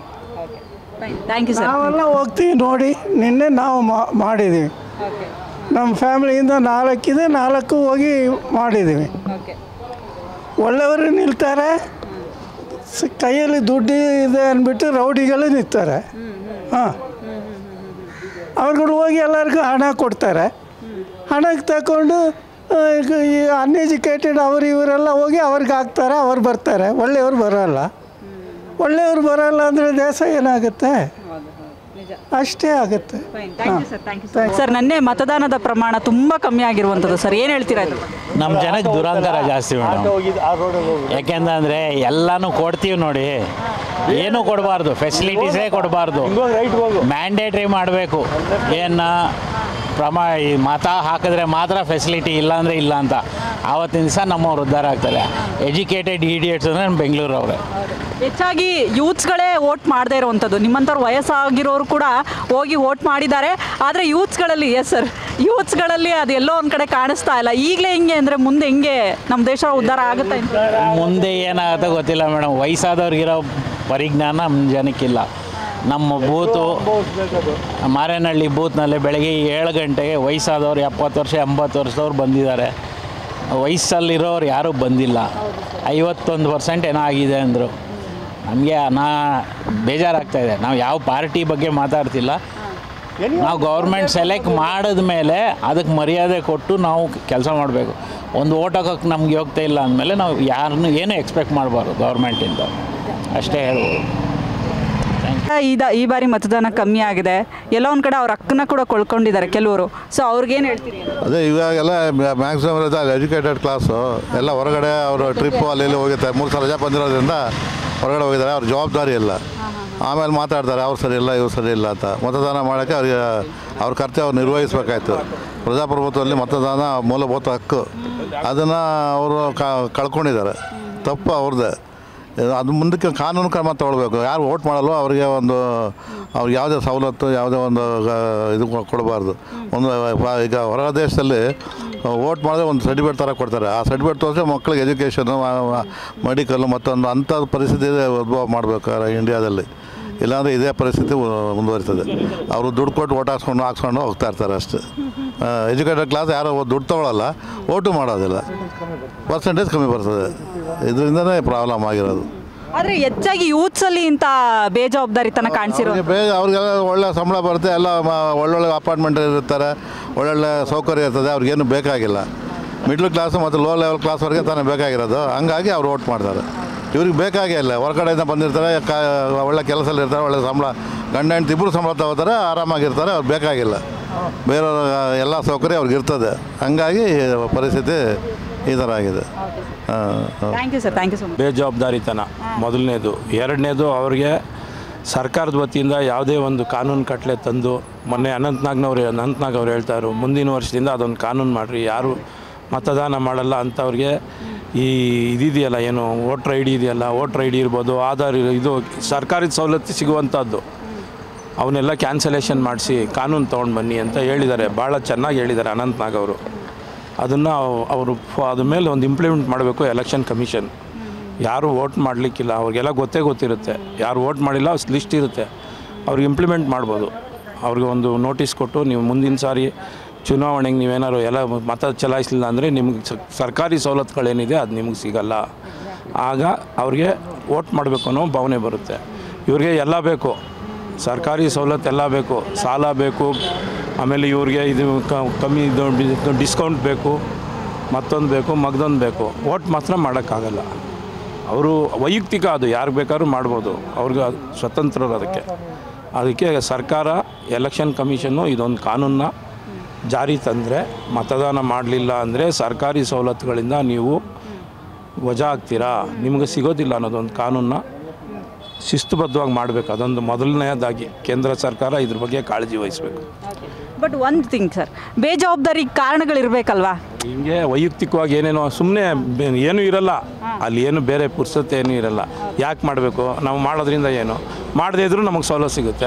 ಥ್ಯಾಂಕ್ ಯು ಸರ್ ನಾವೆಲ್ಲ ಹೋಗ್ತೀವಿ ನೋಡಿ ನಿನ್ನೆ ನಾವು ಮಾ- ಮಾಡಿದ್ದೀವಿ ನಮ್ಮ ಫ್ಯಾಮಿಲಿಯಿಂದ ನಾಲ್ಕಿದೆ ನಾಲ್ಕು ಹೋಗಿ ಮಾಡಿದ್ದೀವಿ ಒಳ್ಳೆಯವರು ನಿಲ್ತಾರೆ ಸ- ಕೈಯಲ್ಲಿ ದುಡ್ಡು ಇದೆ ಅಂದ್ಬಿಟ್ಟು ರೌಡಿಗಳು ನಿಲ್ತಾರೆ ಹಾಂ ಅವ್ರುಗಳು ಹೋಗಿ ಎಲ್ಲರಿಗೂ ಹಣ ಕೊಡ್ತಾರೆ ಹಣಕ್ಕೆ ತಗೊಂಡು ಆ, ಈಗ ಈ ಅನ್ಎಜುಕೇಟೆಡ್ ಅವರು ಇವರೆಲ್ಲ ಹೋಗಿ ಅವ್ರಿಗೆ ಹಾಕ್ತಾರೆ ಅವ್ರು ಬರ್ತಾರೆ ಒಳ್ಳೆಯವ್ರು ಬರೋಲ್ಲ ಒಳ್ಳೆಯವ್ರು ಬರೋಲ್ಲ ಅಂದರೆ ದೇಶ ಏನಾಗುತ್ತೆ ಅಷ್ಟೇ ಆಗುತ್ತೆ ಸರ್ ನನ್ನೆ ಮತದಾನದ ಪ್ರಮಾಣ ತುಂಬ ಕಮ್ಮಿ ಆಗಿರುವಂಥದ್ದು ಸರ್ ಏನು ಹೇಳ್ತೀರಾ ಇದು ನಮ್ಮ ಜನಕ್ಕೆ ದುರಂಕಾರ ಜಾಸ್ತಿ ಮೇಡಮ್ ಯಾಕೆಂದ್ರೆ ಎಲ್ಲಾನು ಕೊಡ್ತೀವಿ ನೋಡಿ ಏನು ಕೊಡಬಾರ್ದು ಫೆಸಿಲಿಟೀಸೇ ಕೊಡಬಾರ್ದು ಮ್ಯಾಂಡೇಟ್ರಿ ಮಾಡಬೇಕು ಏನು ಪ್ರಮಾ ಈ ಮತ ಹಾಕಿದ್ರೆ ಮಾತ್ರ ಫೆಸಿಲಿಟಿ ಇಲ್ಲ ಅಂದರೆ ಇಲ್ಲ ಅಂತ ಆವತ್ತಿನ ದಿವಸ ನಮ್ಮವ್ರು ಉದ್ಧಾರ ಆಗ್ತಾರೆ ಎಜುಕೇಟೆಡ್ ಇಡಿಯಟ್ಸ್ ಅಂದರೆ ನಮ್ಮ ಬೆಂಗಳೂರು ಅವರೇ ಹೆಚ್ಚಾಗಿ ಯೂತ್ಸ್ಗಳೇ ವೋಟ್ ಮಾಡದೇ ಇರುವಂಥದ್ದು ನಿಮ್ಮಂಥವ್ರು ವಯಸ್ಸಾಗಿರೋರು ಕೂಡ ಹೋಗಿ ವೋಟ್ ಮಾಡಿದ್ದಾರೆ ಆದರೆ ಯೂತ್ಸ್ಗಳಲ್ಲಿ ಎಸ್ ಸರ್ ಯೂತ್ಸ್ಗಳಲ್ಲಿ ಅದು ಎಲ್ಲೋ ಒಂದು ಕಡೆ ಕಾಣಿಸ್ತಾ ಇಲ್ಲ ಈಗಲೇ ಹಿಂಗೆ ಅಂದರೆ ಮುಂದೆ ಹೆಂಗೆ ನಮ್ಮ ದೇಶ ಉದ್ಧಾರ ಆಗುತ್ತೆ ಅಂತ ಮುಂದೆ ಏನಾಗುತ್ತೆ ಗೊತ್ತಿಲ್ಲ ಮೇಡಮ್ ವಯಸ್ಸಾದವ್ರಿಗಿರೋ ಪರಿಜ್ಞಾನ ನಮ್ಮ ಜನಕ್ಕಿಲ್ಲ ನಮ್ಮ ಬೂತು ಮಾರೇನಹಳ್ಳಿ ಬೂತ್ನಲ್ಲಿ ಬೆಳಗ್ಗೆ ಏಳು ಗಂಟೆಗೆ ವಯಸ್ಸಾದವ್ರು ಎಪ್ಪತ್ತು ವರ್ಷ ಎಂಬತ್ತು ವರ್ಷದವ್ರು ಬಂದಿದ್ದಾರೆ ವಯಸ್ಸಲ್ಲಿರೋರು ಯಾರೂ ಬಂದಿಲ್ಲ ಐವತ್ತೊಂದು ಪರ್ಸೆಂಟ್ ಏನೋ ಆಗಿದೆ ಅಂದರು ನಮಗೆ ನಾ ಬೇಜಾರಾಗ್ತಾಯಿದೆ ನಾವು ಯಾವ ಪಾರ್ಟಿ ಬಗ್ಗೆ ಮಾತಾಡ್ತಿಲ್ಲ ನಾವು ಗೌರ್ಮೆಂಟ್ ಸೆಲೆಕ್ಟ್ ಮಾಡಿದ ಮೇಲೆ ಅದಕ್ಕೆ ಮರ್ಯಾದೆ ಕೊಟ್ಟು ನಾವು ಕೆಲಸ ಮಾಡಬೇಕು ಒಂದು ಓಟ್ ಹಾಕೋಕ್ಕೆ ನಮ್ಗೆ ಹೋಗ್ತಾ ಇಲ್ಲ ಅಂದಮೇಲೆ ನಾವು ಯಾರನ್ನು ಏನೂ ಎಕ್ಸ್ಪೆಕ್ಟ್ ಮಾಡಬಾರ್ದು ಗೌರ್ಮೆಂಟಿಂದ ಅಷ್ಟೇ ಹೇಳ್ಬೋದು ಇದ ಈ ಬಾರಿ ಮತದಾನ ಕಮ್ಮಿ ಆಗಿದೆ ಎಲ್ಲ ಒಂದು ಕಡೆ ಅವ್ರ ಹಕ್ಕನ್ನ ಕೂಡ ಕಳ್ಕೊಂಡಿದ್ದಾರೆ ಕೆಲವರು ಸೊ ಅವ್ರಿಗೇನು ಹೇಳ್ತೀರಿ ಅದೇ ಇವಾಗೆಲ್ಲ ಮ್ಯಾಕ್ಸಿಮಮ್ ಇರುತ್ತೆ ಎಜುಕೇಟೆಡ್ ಕ್ಲಾಸು ಎಲ್ಲ ಹೊರಗಡೆ ಅವರು ಟ್ರಿಪ್ಪು ಅಲ್ಲಿ ಇಲ್ಲಿ ಹೋಗಿರ್ತಾರೆ ಮೂರು ಸಲ ರಜಾ ಬಂದಿರೋದ್ರಿಂದ ಹೊರಗಡೆ ಹೋಗಿದ್ದಾರೆ ಅವ್ರ ಜವಾಬ್ದಾರಿ ಇಲ್ಲ ಆಮೇಲೆ ಮಾತಾಡ್ತಾರೆ ಅವ್ರು ಸರಿ ಇಲ್ಲ ಇವ್ರು ಸರಿ ಇಲ್ಲ ಅಂತ ಮತದಾನ ಮಾಡೋಕ್ಕೆ ಅವ್ರಿಗೆ ಅವ್ರ ಕರ್ತವ್ಯ ಅವ್ರು ನಿರ್ವಹಿಸಬೇಕಾಯ್ತು ಪ್ರಜಾಪ್ರಭುತ್ವದಲ್ಲಿ ಮತದಾನ ಮೂಲಭೂತ ಹಕ್ಕು ಅದನ್ನು ಅವರು ಕಳ್ಕೊಂಡಿದ್ದಾರೆ ತಪ್ಪು ಅವ್ರದ್ದೇ ಅದು ಮುಂದಕ್ಕೆ ಕಾನೂನು ಕ್ರಮ ತಗೊಳ್ಬೇಕು ಯಾರು ವೋಟ್ ಮಾಡಲ್ವೋ ಅವರಿಗೆ ಒಂದು ಅವ್ರಿಗೆ ಯಾವುದೇ ಸವಲತ್ತು ಯಾವುದೇ ಒಂದು ಆ, ಇದು ಕೊ- ಕೊಡಬಾರ್ದು ಒಂದು ವ- ಈಗ ಹೊರ ದೇಶದಲ್ಲಿ ವೋಟ್ ಮಾಡಿದ್ರೆ ಒಂದು ಸರ್ಟಿಫಿಕೇಟ್ ಥರ ಕೊಡ್ತಾರೆ ಆ ಸರ್ಟಿಫಿಕೇಟ್ ತೋರಿಸಿ ಮಕ್ಕಳಿಗೆ ಎಜುಕೇಷನು ಮೆಡಿಕಲ್ಲು ಮತ್ತೊಂದು ಅಂಥ ಪರಿಸ್ಥಿತಿ ಉದ್ಭವ ಮಾಡಬೇಕು ಇಂಡಿಯಾದಲ್ಲಿ ಇಲ್ಲಾಂದರೆ ಇದೇ ಪರಿಸ್ಥಿತಿ ಮು- ಮುಂದುವರಿತದೆ ಅವರು ದುಡ್ಡು ಕೊಟ್ಟು ಓಟ್ ಹಾಕ್ಸ್ಕೊಂಡು ಹಾಕ್ಸ್ಕೊಂಡು ಹೋಗ್ತಾ ಇರ್ತಾರೆ ಅಷ್ಟೇ ಎಜುಕೇಟೆಡ್ ಕ್ಲಾಸ್ ಯಾರು ದುಡ್ಡು ತೊಗೊಳಲ್ಲ ಓಟು ಮಾಡೋದಿಲ್ಲ ಪರ್ಸೆಂಟೇಜ್ ಕಮ್ಮಿ ಬರ್ತದೆ ಇದರಿಂದನೇ ಪ್ರಾಬ್ಲಮ್ ಆಗಿರೋದು ಆದರೆ ಹೆಚ್ಚಾಗಿ ಯೂತ್ಸಲ್ಲಿ ಇಂಥ ಬೇಜವಾಬ್ದಾರಿತನ ಕಾಣಿಸಿರೋ ಅವ್ರಿಗೆ ಬೇಗ ಅವ್ರಿಗೆಲ್ಲ ಒಳ್ಳೆ ಸಂಬಳ ಬರುತ್ತೆ ಎಲ್ಲ ಮ- ಒಳ್ಳೊಳ್ಳೆ ಅಪಾರ್ಟ್ಮೆಂಟ್ ಇರ್ತಾರೆ ಒಳ್ಳೊಳ್ಳೆ ಸೌಕರ್ಯ ಇರ್ತದೆ ಅವ್ರಿಗೇನು ಬೇಕಾಗಿಲ್ಲ ಮಿಡ್ಲ್ ಕ್ಲಾಸ್ ಮತ್ತು ಲೋ ಲೆವೆಲ್ ಕ್ಲಾಸ್ವರೆಗೆ ತಾನೇ ಬೇಕಾಗಿರೋದು ಹಂಗಾಗಿ ಅವ್ರು ವೋಟ್ ಮಾಡ್ತಾರೆ ಇವ್ರಿಗೆ ಬೇಕಾಗೇ ಇಲ್ಲ ಹೊರಗಡೆಯಿಂದ ಬಂದಿರ್ತಾರೆ ಕ ಒಳ್ಳೆ ಕೆಲಸದಲ್ಲಿ ಇರ್ತಾರೆ ಒಳ್ಳೆ ಸಂಬಳ ಗಂಡ ಹೆಂಡತಿ ಇಬ್ಬರು ಸಂಬಳ ತಗೋತಾರೆ ಆರಾಮಾಗಿರ್ತಾರೆ ಅವ್ರಿಗೆ ಬೇಕಾಗಿಲ್ಲ ಬೇರೆಯವ್ರ ಎಲ್ಲ ಸೌಕರ್ಯ ಅವ್ರಿಗೆ ಇರ್ತದೆ ಹಂಗಾಗಿ ಪರಿಸ್ಥಿತಿ ಈ ಥರ ಆಗಿದೆ ಹಾಂ ಹಾಂ thank you sir thank you so much ಬೇಜವಾಬ್ದಾರಿತನ ಮೊದಲನೇದು ಎರಡನೇದು ಅವ್ರಿಗೆ ಸರ್ಕಾರದ ವತಿಯಿಂದ ಯಾವುದೇ ಒಂದು ಕಾನೂನು ಕಟ್ಲೆ ತಂದು ಮೊನ್ನೆ ಅನಂತನಾಗ್ನವ್ರು ಅನಂತನಾಗ್ ಅವ್ರು ಹೇಳ್ತಾರು ಮುಂದಿನ ವರ್ಷದಿಂದ ಅದೊಂದು ಕಾನೂನು ಮಾಡಿರಿ ಯಾರು ಮತದಾನ ಮಾಡಲ್ಲ ಅಂಥವ್ರಿಗೆ ಈ ಇದಿದೆಯಲ್ಲ ಏನು ವೋಟ್ರ್ ಐ ಡಿ ಇದೆಯಲ್ಲ ವೋಟ್ರ್ ಐ ಡಿ ಇರ್ಬೋದು ಆಧಾರ್ ಇದು ಸರ್ಕಾರಿ ಸವಲತ್ತು ಸಿಗುವಂಥದ್ದು ಅವನ್ನೆಲ್ಲ ಕ್ಯಾನ್ಸಲೇಷನ್ ಮಾಡಿಸಿ ಕಾನೂನು ತೊಗೊಂಡು ಬನ್ನಿ ಅಂತ ಹೇಳಿದ್ದಾರೆ ಭಾಳ ಚೆನ್ನಾಗಿ ಹೇಳಿದ್ದಾರೆ ಅನಂತನಾಗ್ ಅವರು ಅದನ್ನು ಅವರು ಅದ್ರ ಮೇಲೆ ಒಂದು ಇಂಪ್ಲಿಮೆಂಟ್ ಮಾಡಬೇಕು ಎಲೆಕ್ಷನ್ ಕಮಿಷನ್ ಯಾರು ವೋಟ್ ಮಾಡಲಿಕ್ಕಿಲ್ಲ ಅವ್ರಿಗೆಲ್ಲ ಗೊತ್ತೇ ಗೊತ್ತಿರುತ್ತೆ ಯಾರು ವೋಟ್ ಮಾಡಿಲ್ಲ ಲಿಸ್ಟ್ ಇರುತ್ತೆ ಅವ್ರಿಗೆ ಇಂಪ್ಲಿಮೆಂಟ್ ಮಾಡ್ಬೋದು ಅವ್ರಿಗೆ ಒಂದು ನೋಟಿಸ್ ಕೊಟ್ಟು ನೀವು ಮುಂದಿನ ಸಾರಿ ಚುನಾವಣೆಗೆ ನೀವೇನಾದ್ರು ಎಲ್ಲ ಮತ ಚಲಾಯಿಸಲಿಲ್ಲ ಅಂದರೆ ನಿಮ್ಗೆ ಸ- ಸರ್ಕಾರಿ ಸವಲತ್ತುಗಳೇನಿದೆ ಅದು ನಿಮ್ಗೆ ಸಿಗಲ್ಲ ಆಗ ಅವ್ರಿಗೆ ವೋಟ್ ಮಾಡಬೇಕು ಅನ್ನೋ ಭಾವನೆ ಬರುತ್ತೆ ಇವ್ರಿಗೆ ಎಲ್ಲ ಬೇಕು ಸರ್ಕಾರಿ ಸವಲತ್ತೆಲ್ಲ ಬೇಕು ಸಾಲ ಬೇಕು ಆಮೇಲೆ ಇವ್ರಿಗೆ ಇದು ಕ- ಕಮ್ಮಿ ಇದು ಡಿಸ್ಕೌಂಟ್ ಬೇಕು ಮತ್ತೊಂದು ಬೇಕು ಮಗದೊಂದು ಬೇಕು ವೋಟ್ ಮಾತ್ರ ಮಾಡೋಕ್ಕಾಗಲ್ಲ ಅವರು ವೈಯಕ್ತಿಕ ಅದು ಯಾರು ಬೇಕಾದ್ರೂ ಮಾಡ್ಬೋದು ಅವ್ರಿಗೆ ಅದು ಸ್ವತಂತ್ರರು ಅದಕ್ಕೆ ಅದಕ್ಕೆ ಸರ್ಕಾರ ಎಲೆಕ್ಷನ್ ಕಮಿಷನ್ನು ಇದೊಂದು ಕಾನೂನನ್ನ ಜಾರಿ ತಂದರೆ ಮತದಾನ ಮಾಡಲಿಲ್ಲ ಅಂದರೆ ಸರ್ಕಾರಿ ಸವಲತ್ತುಗಳಿಂದ ನೀವು ವಜಾ ಆಗ್ತೀರಾ ನಿಮಗೆ ಸಿಗೋದಿಲ್ಲ ಅನ್ನೋದೊಂದು ಕಾನೂನನ್ನ ಶಿಸ್ತುಬದ್ಧವಾಗಿ ಮಾಡಬೇಕು ಅದೊಂದು ಮೊದಲನೆಯದಾಗಿ ಕೇಂದ್ರ ಸರ್ಕಾರ ಇದ್ರ ಬಗ್ಗೆ ಕಾಳಜಿ ವಹಿಸಬೇಕು ಬಟ್ ಒಂದು ಥಿಂಗ್ ಸರ್ ಬೇಜವಾಬ್ದಾರಿ ಕಾರಣಗಳಿರ್ಬೇಕಲ್ವಾ ಹಿಂಗೆ ವೈಯಕ್ತಿಕವಾಗಿ ಏನೇನೋ ಸುಮ್ಮನೆ ಏನೂ ಇರಲ್ಲ ಅಲ್ಲಿ ಏನು ಬೇರೆ ಪುರ್ಸತ್ತೆ ಏನೂ ಇರಲ್ಲ ಯಾಕೆ ಮಾಡಬೇಕು ನಾವು ಮಾಡೋದ್ರಿಂದ ಏನು ಮಾಡದೇ ಇದ್ರೂ ನಮಗೆ ಸವಲತ್ತು ಸಿಗುತ್ತೆ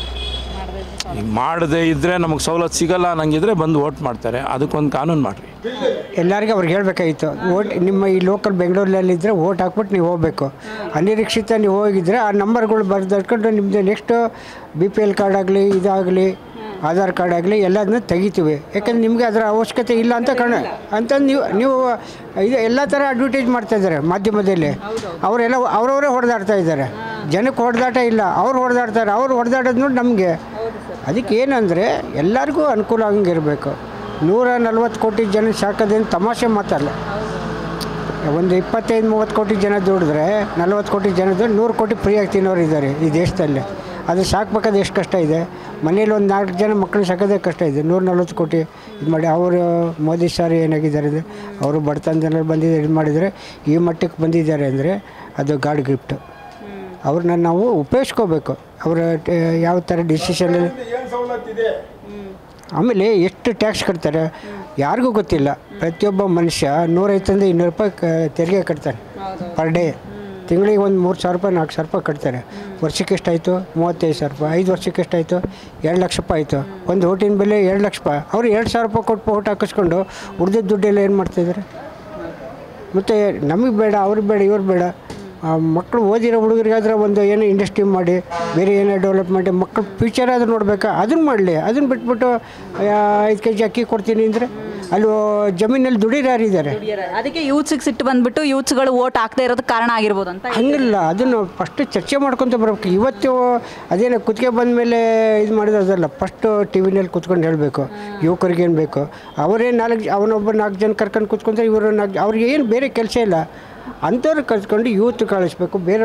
ಈಗ ಮಾಡದೇ ಇದ್ದರೆ ನಮಗೆ ಸವಲತ್ತು ಸಿಗಲ್ಲ ಅನ್ನಂಗಿದ್ರೆ ಬಂದು ವೋಟ್ ಮಾಡ್ತಾರೆ ಅದಕ್ಕೊಂದು ಕಾನೂನು ಮಾಡಿರಿ ಎಲ್ಲರಿಗೂ ಅವ್ರಿಗೆ ಹೇಳಬೇಕಾಗಿತ್ತು ಓಟ್ ನಿಮ್ಮ ಈ ಲೋಕಲ್ ಬೆಂಗಳೂರಲ್ಲಿದ್ದರೆ ಓಟ್ ಹಾಕ್ಬಿಟ್ಟು ನೀವು ಹೋಗಬೇಕು ಅನಿರೀಕ್ಷಿತ ನೀವು ಹೋಗಿದ್ರೆ ಆ ನಂಬರ್ಗಳು ಬರೆದಿಟ್ಕೊಂಡು ನಿಮ್ಮದು next B P L card ಆಗಲಿ ಇದಾಗಲಿ ಆಧಾರ್ ಕಾರ್ಡ್ ಆಗಲಿ ಎಲ್ಲದನ್ನ ತೆಗಿತೀವಿ ಯಾಕಂದ್ರೆ ನಿಮಗೆ ಅದರ ಅವಶ್ಯಕತೆ ಇಲ್ಲ ಅಂತ ಕಾರಣ ಅಂತ ನೀವು ನೀವು ಇದು ಎಲ್ಲ ಥರ ಅಡ್ವರ್ಟೈಸ್ ಮಾಡ್ತಾ ಇದ್ದಾರೆ ಮಾಧ್ಯಮದಲ್ಲಿ ಅವರೆಲ್ಲ ಅವರವರೇ ಹೊಡೆದಾಡ್ತಾ ಇದ್ದಾರೆ ಜನಕ್ಕೆ ಹೊಡೆದಾಟ ಇಲ್ಲ ಅವ್ರು ಹೊಡೆದಾಡ್ತಾರೆ ಅವ್ರು ಹೊಡೆದಾಡೋದು ನೋಡಿ ನಮಗೆ ಅದಕ್ಕೆ ಏನಂದರೆ ಎಲ್ಲರಿಗೂ ಅನುಕೂಲ ಆಗಂಗಿರಬೇಕು ನೂರ ನಲ್ವತ್ತು ಕೋಟಿ ಜನ ಸಾಕೋದೇನು ತಮಾಷೆ ಮಾತಲ್ಲ ಒಂದು ಇಪ್ಪತ್ತೈದು ಮೂವತ್ತು ಕೋಟಿ ಜನ ದುಡಿದ್ರೆ ನಲ್ವತ್ತು ಕೋಟಿ ಜನದ ನೂರು ಕೋಟಿ ಫ್ರೀಯಾಗಿ ತಿನ್ನೋರು ಇದ್ದಾರೆ ಈ ದೇಶದಲ್ಲಿ ಅದು ಸಾಕ್ಬೇಕಾದ್ರೆ ಎಷ್ಟು ಕಷ್ಟ ಇದೆ ಮನೇಲಿ ಒಂದು ನಾಲ್ಕು ಜನ ಮಕ್ಕಳು ಸಾಕೋದೇ ಕಷ್ಟ ಇದೆ ನೂರ ನಲ್ವತ್ತು ಕೋಟಿ ಇದು ಮಾಡಿ ಅವರು ಮೋದಿ ಸರ್ ಏನಾಗಿದ್ದಾರೆ ಅಂದರೆ ಅವರು ಬಡತನದಲ್ಲಿ ಬಂದಿದ್ದಾರೆ ಇದು ಮಾಡಿದರೆ ಈ ಮಟ್ಟಕ್ಕೆ ಬಂದಿದ್ದಾರೆ ಅಂದರೆ ಅದು ಗಾಡ್ ಗಿಫ್ಟು ಅವ್ರನ್ನ ನಾವು ಉಪಯೋಗಿಸ್ಕೋಬೇಕು ಅವರ ಯಾವ ಥರ ಡಿಸಿಷನ್ ಆಮೇಲೆ ಎಷ್ಟು ಟ್ಯಾಕ್ಸ್ ಕಟ್ತಾರೆ ಯಾರಿಗೂ ಗೊತ್ತಿಲ್ಲ ಪ್ರತಿಯೊಬ್ಬ ಮನುಷ್ಯ ನೂರೈವತ್ತರಿಂದ ಇನ್ನೂರು ರೂಪಾಯಿ ಕ ತೆರಿಗೆ ಕಟ್ತಾನೆ ಪರ್ ಡೇ ತಿಂಗಳಿಗೆ ಒಂದು ಮೂರು ಸಾವಿರ ರೂಪಾಯಿ ನಾಲ್ಕು ಸಾವಿರ ರೂಪಾಯಿ ಕಟ್ತಾರೆ ವರ್ಷಕ್ಕೆ ಎಷ್ಟಾಯಿತು ಮೂವತ್ತೈದು ಸಾವಿರ ರೂಪಾಯಿ ಐದು ವರ್ಷಕ್ಕೆ ಎಷ್ಟಾಯಿತು ಎರಡು ಲಕ್ಷ ರೂಪಾಯಿ ಆಯಿತು ಒಂದು ಓಟಿನ ಬೆಲೆ ಎರಡು ಲಕ್ಷ ರೂಪಾಯಿ ಅವರು ಎರಡು ಸಾವಿರ ರೂಪಾಯಿ ಕೊಟ್ಟು ಓಟ್ ಹಾಕಿಸ್ಕೊಂಡು ಉಳಿದಿದ್ದ ದುಡ್ಡೆಲ್ಲ ಏನು ಮಾಡ್ತಾಯಿದ್ದಾರೆ ಮತ್ತು ನಮಗೆ ಬೇಡ ಅವ್ರಿಗೆ ಬೇಡ ಇವ್ರು ಬೇಡ ಆ ಮಕ್ಕಳು ಓದಿರೋ ಹುಡುಗರಿಗಾದ್ರೆ ಒಂದು ಏನೋ ಇಂಡಸ್ಟ್ರಿ ಮಾಡಿ ಬೇರೆ ಏನೋ ಡೆವಲಪ್ ಮಾಡಿ ಮಕ್ಕಳು ಫ್ಯೂಚರ್ ಆದ್ರೂ ನೋಡ್ಬೇಕಾ ಅದನ್ನು ಮಾಡಲಿ ಅದನ್ನು ಬಿಟ್ಬಿಟ್ಟು ಐದು ಕೆ ಜಿ ಅಕ್ಕಿ ಕೊಡ್ತೀನಿ ಅಂದರೆ ಅಲ್ಲಿ ಜಮೀನಲ್ಲಿ ದುಡಿಯೋರು ಯಾರಿದ್ದಾರೆ ಅದಕ್ಕೆ ಯೂತ್ಸಿಗೆ ಸಿಟ್ಟು ಬಂದ್ಬಿಟ್ಟು ಯೂತ್ಸ್ಗಳು ವೋಟ್ ಹಾಕದೇ ಇರೋದಕ್ಕೆ ಕಾರಣ ಆಗಿರ್ಬೋದು ಅಂತ ಹಂಗಿಲ್ಲ ಅದನ್ನು ಫಸ್ಟ್ ಚರ್ಚೆ ಮಾಡ್ಕೊತ ಬರ್ಬೇಕು ಇವತ್ತು ಅದೇನೋ ಕುತ್ತಿಗೆ ಬಂದ ಮೇಲೆ ಇದು ಮಾಡಿರೋದಲ್ಲ ಫಸ್ಟು ಟಿ ವಿನಲ್ಲಿ ಕುತ್ಕೊಂಡು ಹೇಳಬೇಕು ಯುವಕರಿಗೆ ಏನು ಬೇಕು ಅವರೇ ನಾಲ್ಕು ಅವನೊಬ್ಬ ನಾಲ್ಕು ಜನ ಕರ್ಕೊಂಡು ಕುತ್ಕೊಂಡ್ರೆ ಇವರು ನಾಲ್ಕು ಅವ್ರಿಗೆ ಏನು ಬೇರೆ ಕೆಲಸ ಇಲ್ಲ ಅಂಥವ್ರು ಕರ್ಕೊಂಡು ಯೂತ್ ಕಳಿಸ್ಬೇಕು ಬೇರೆ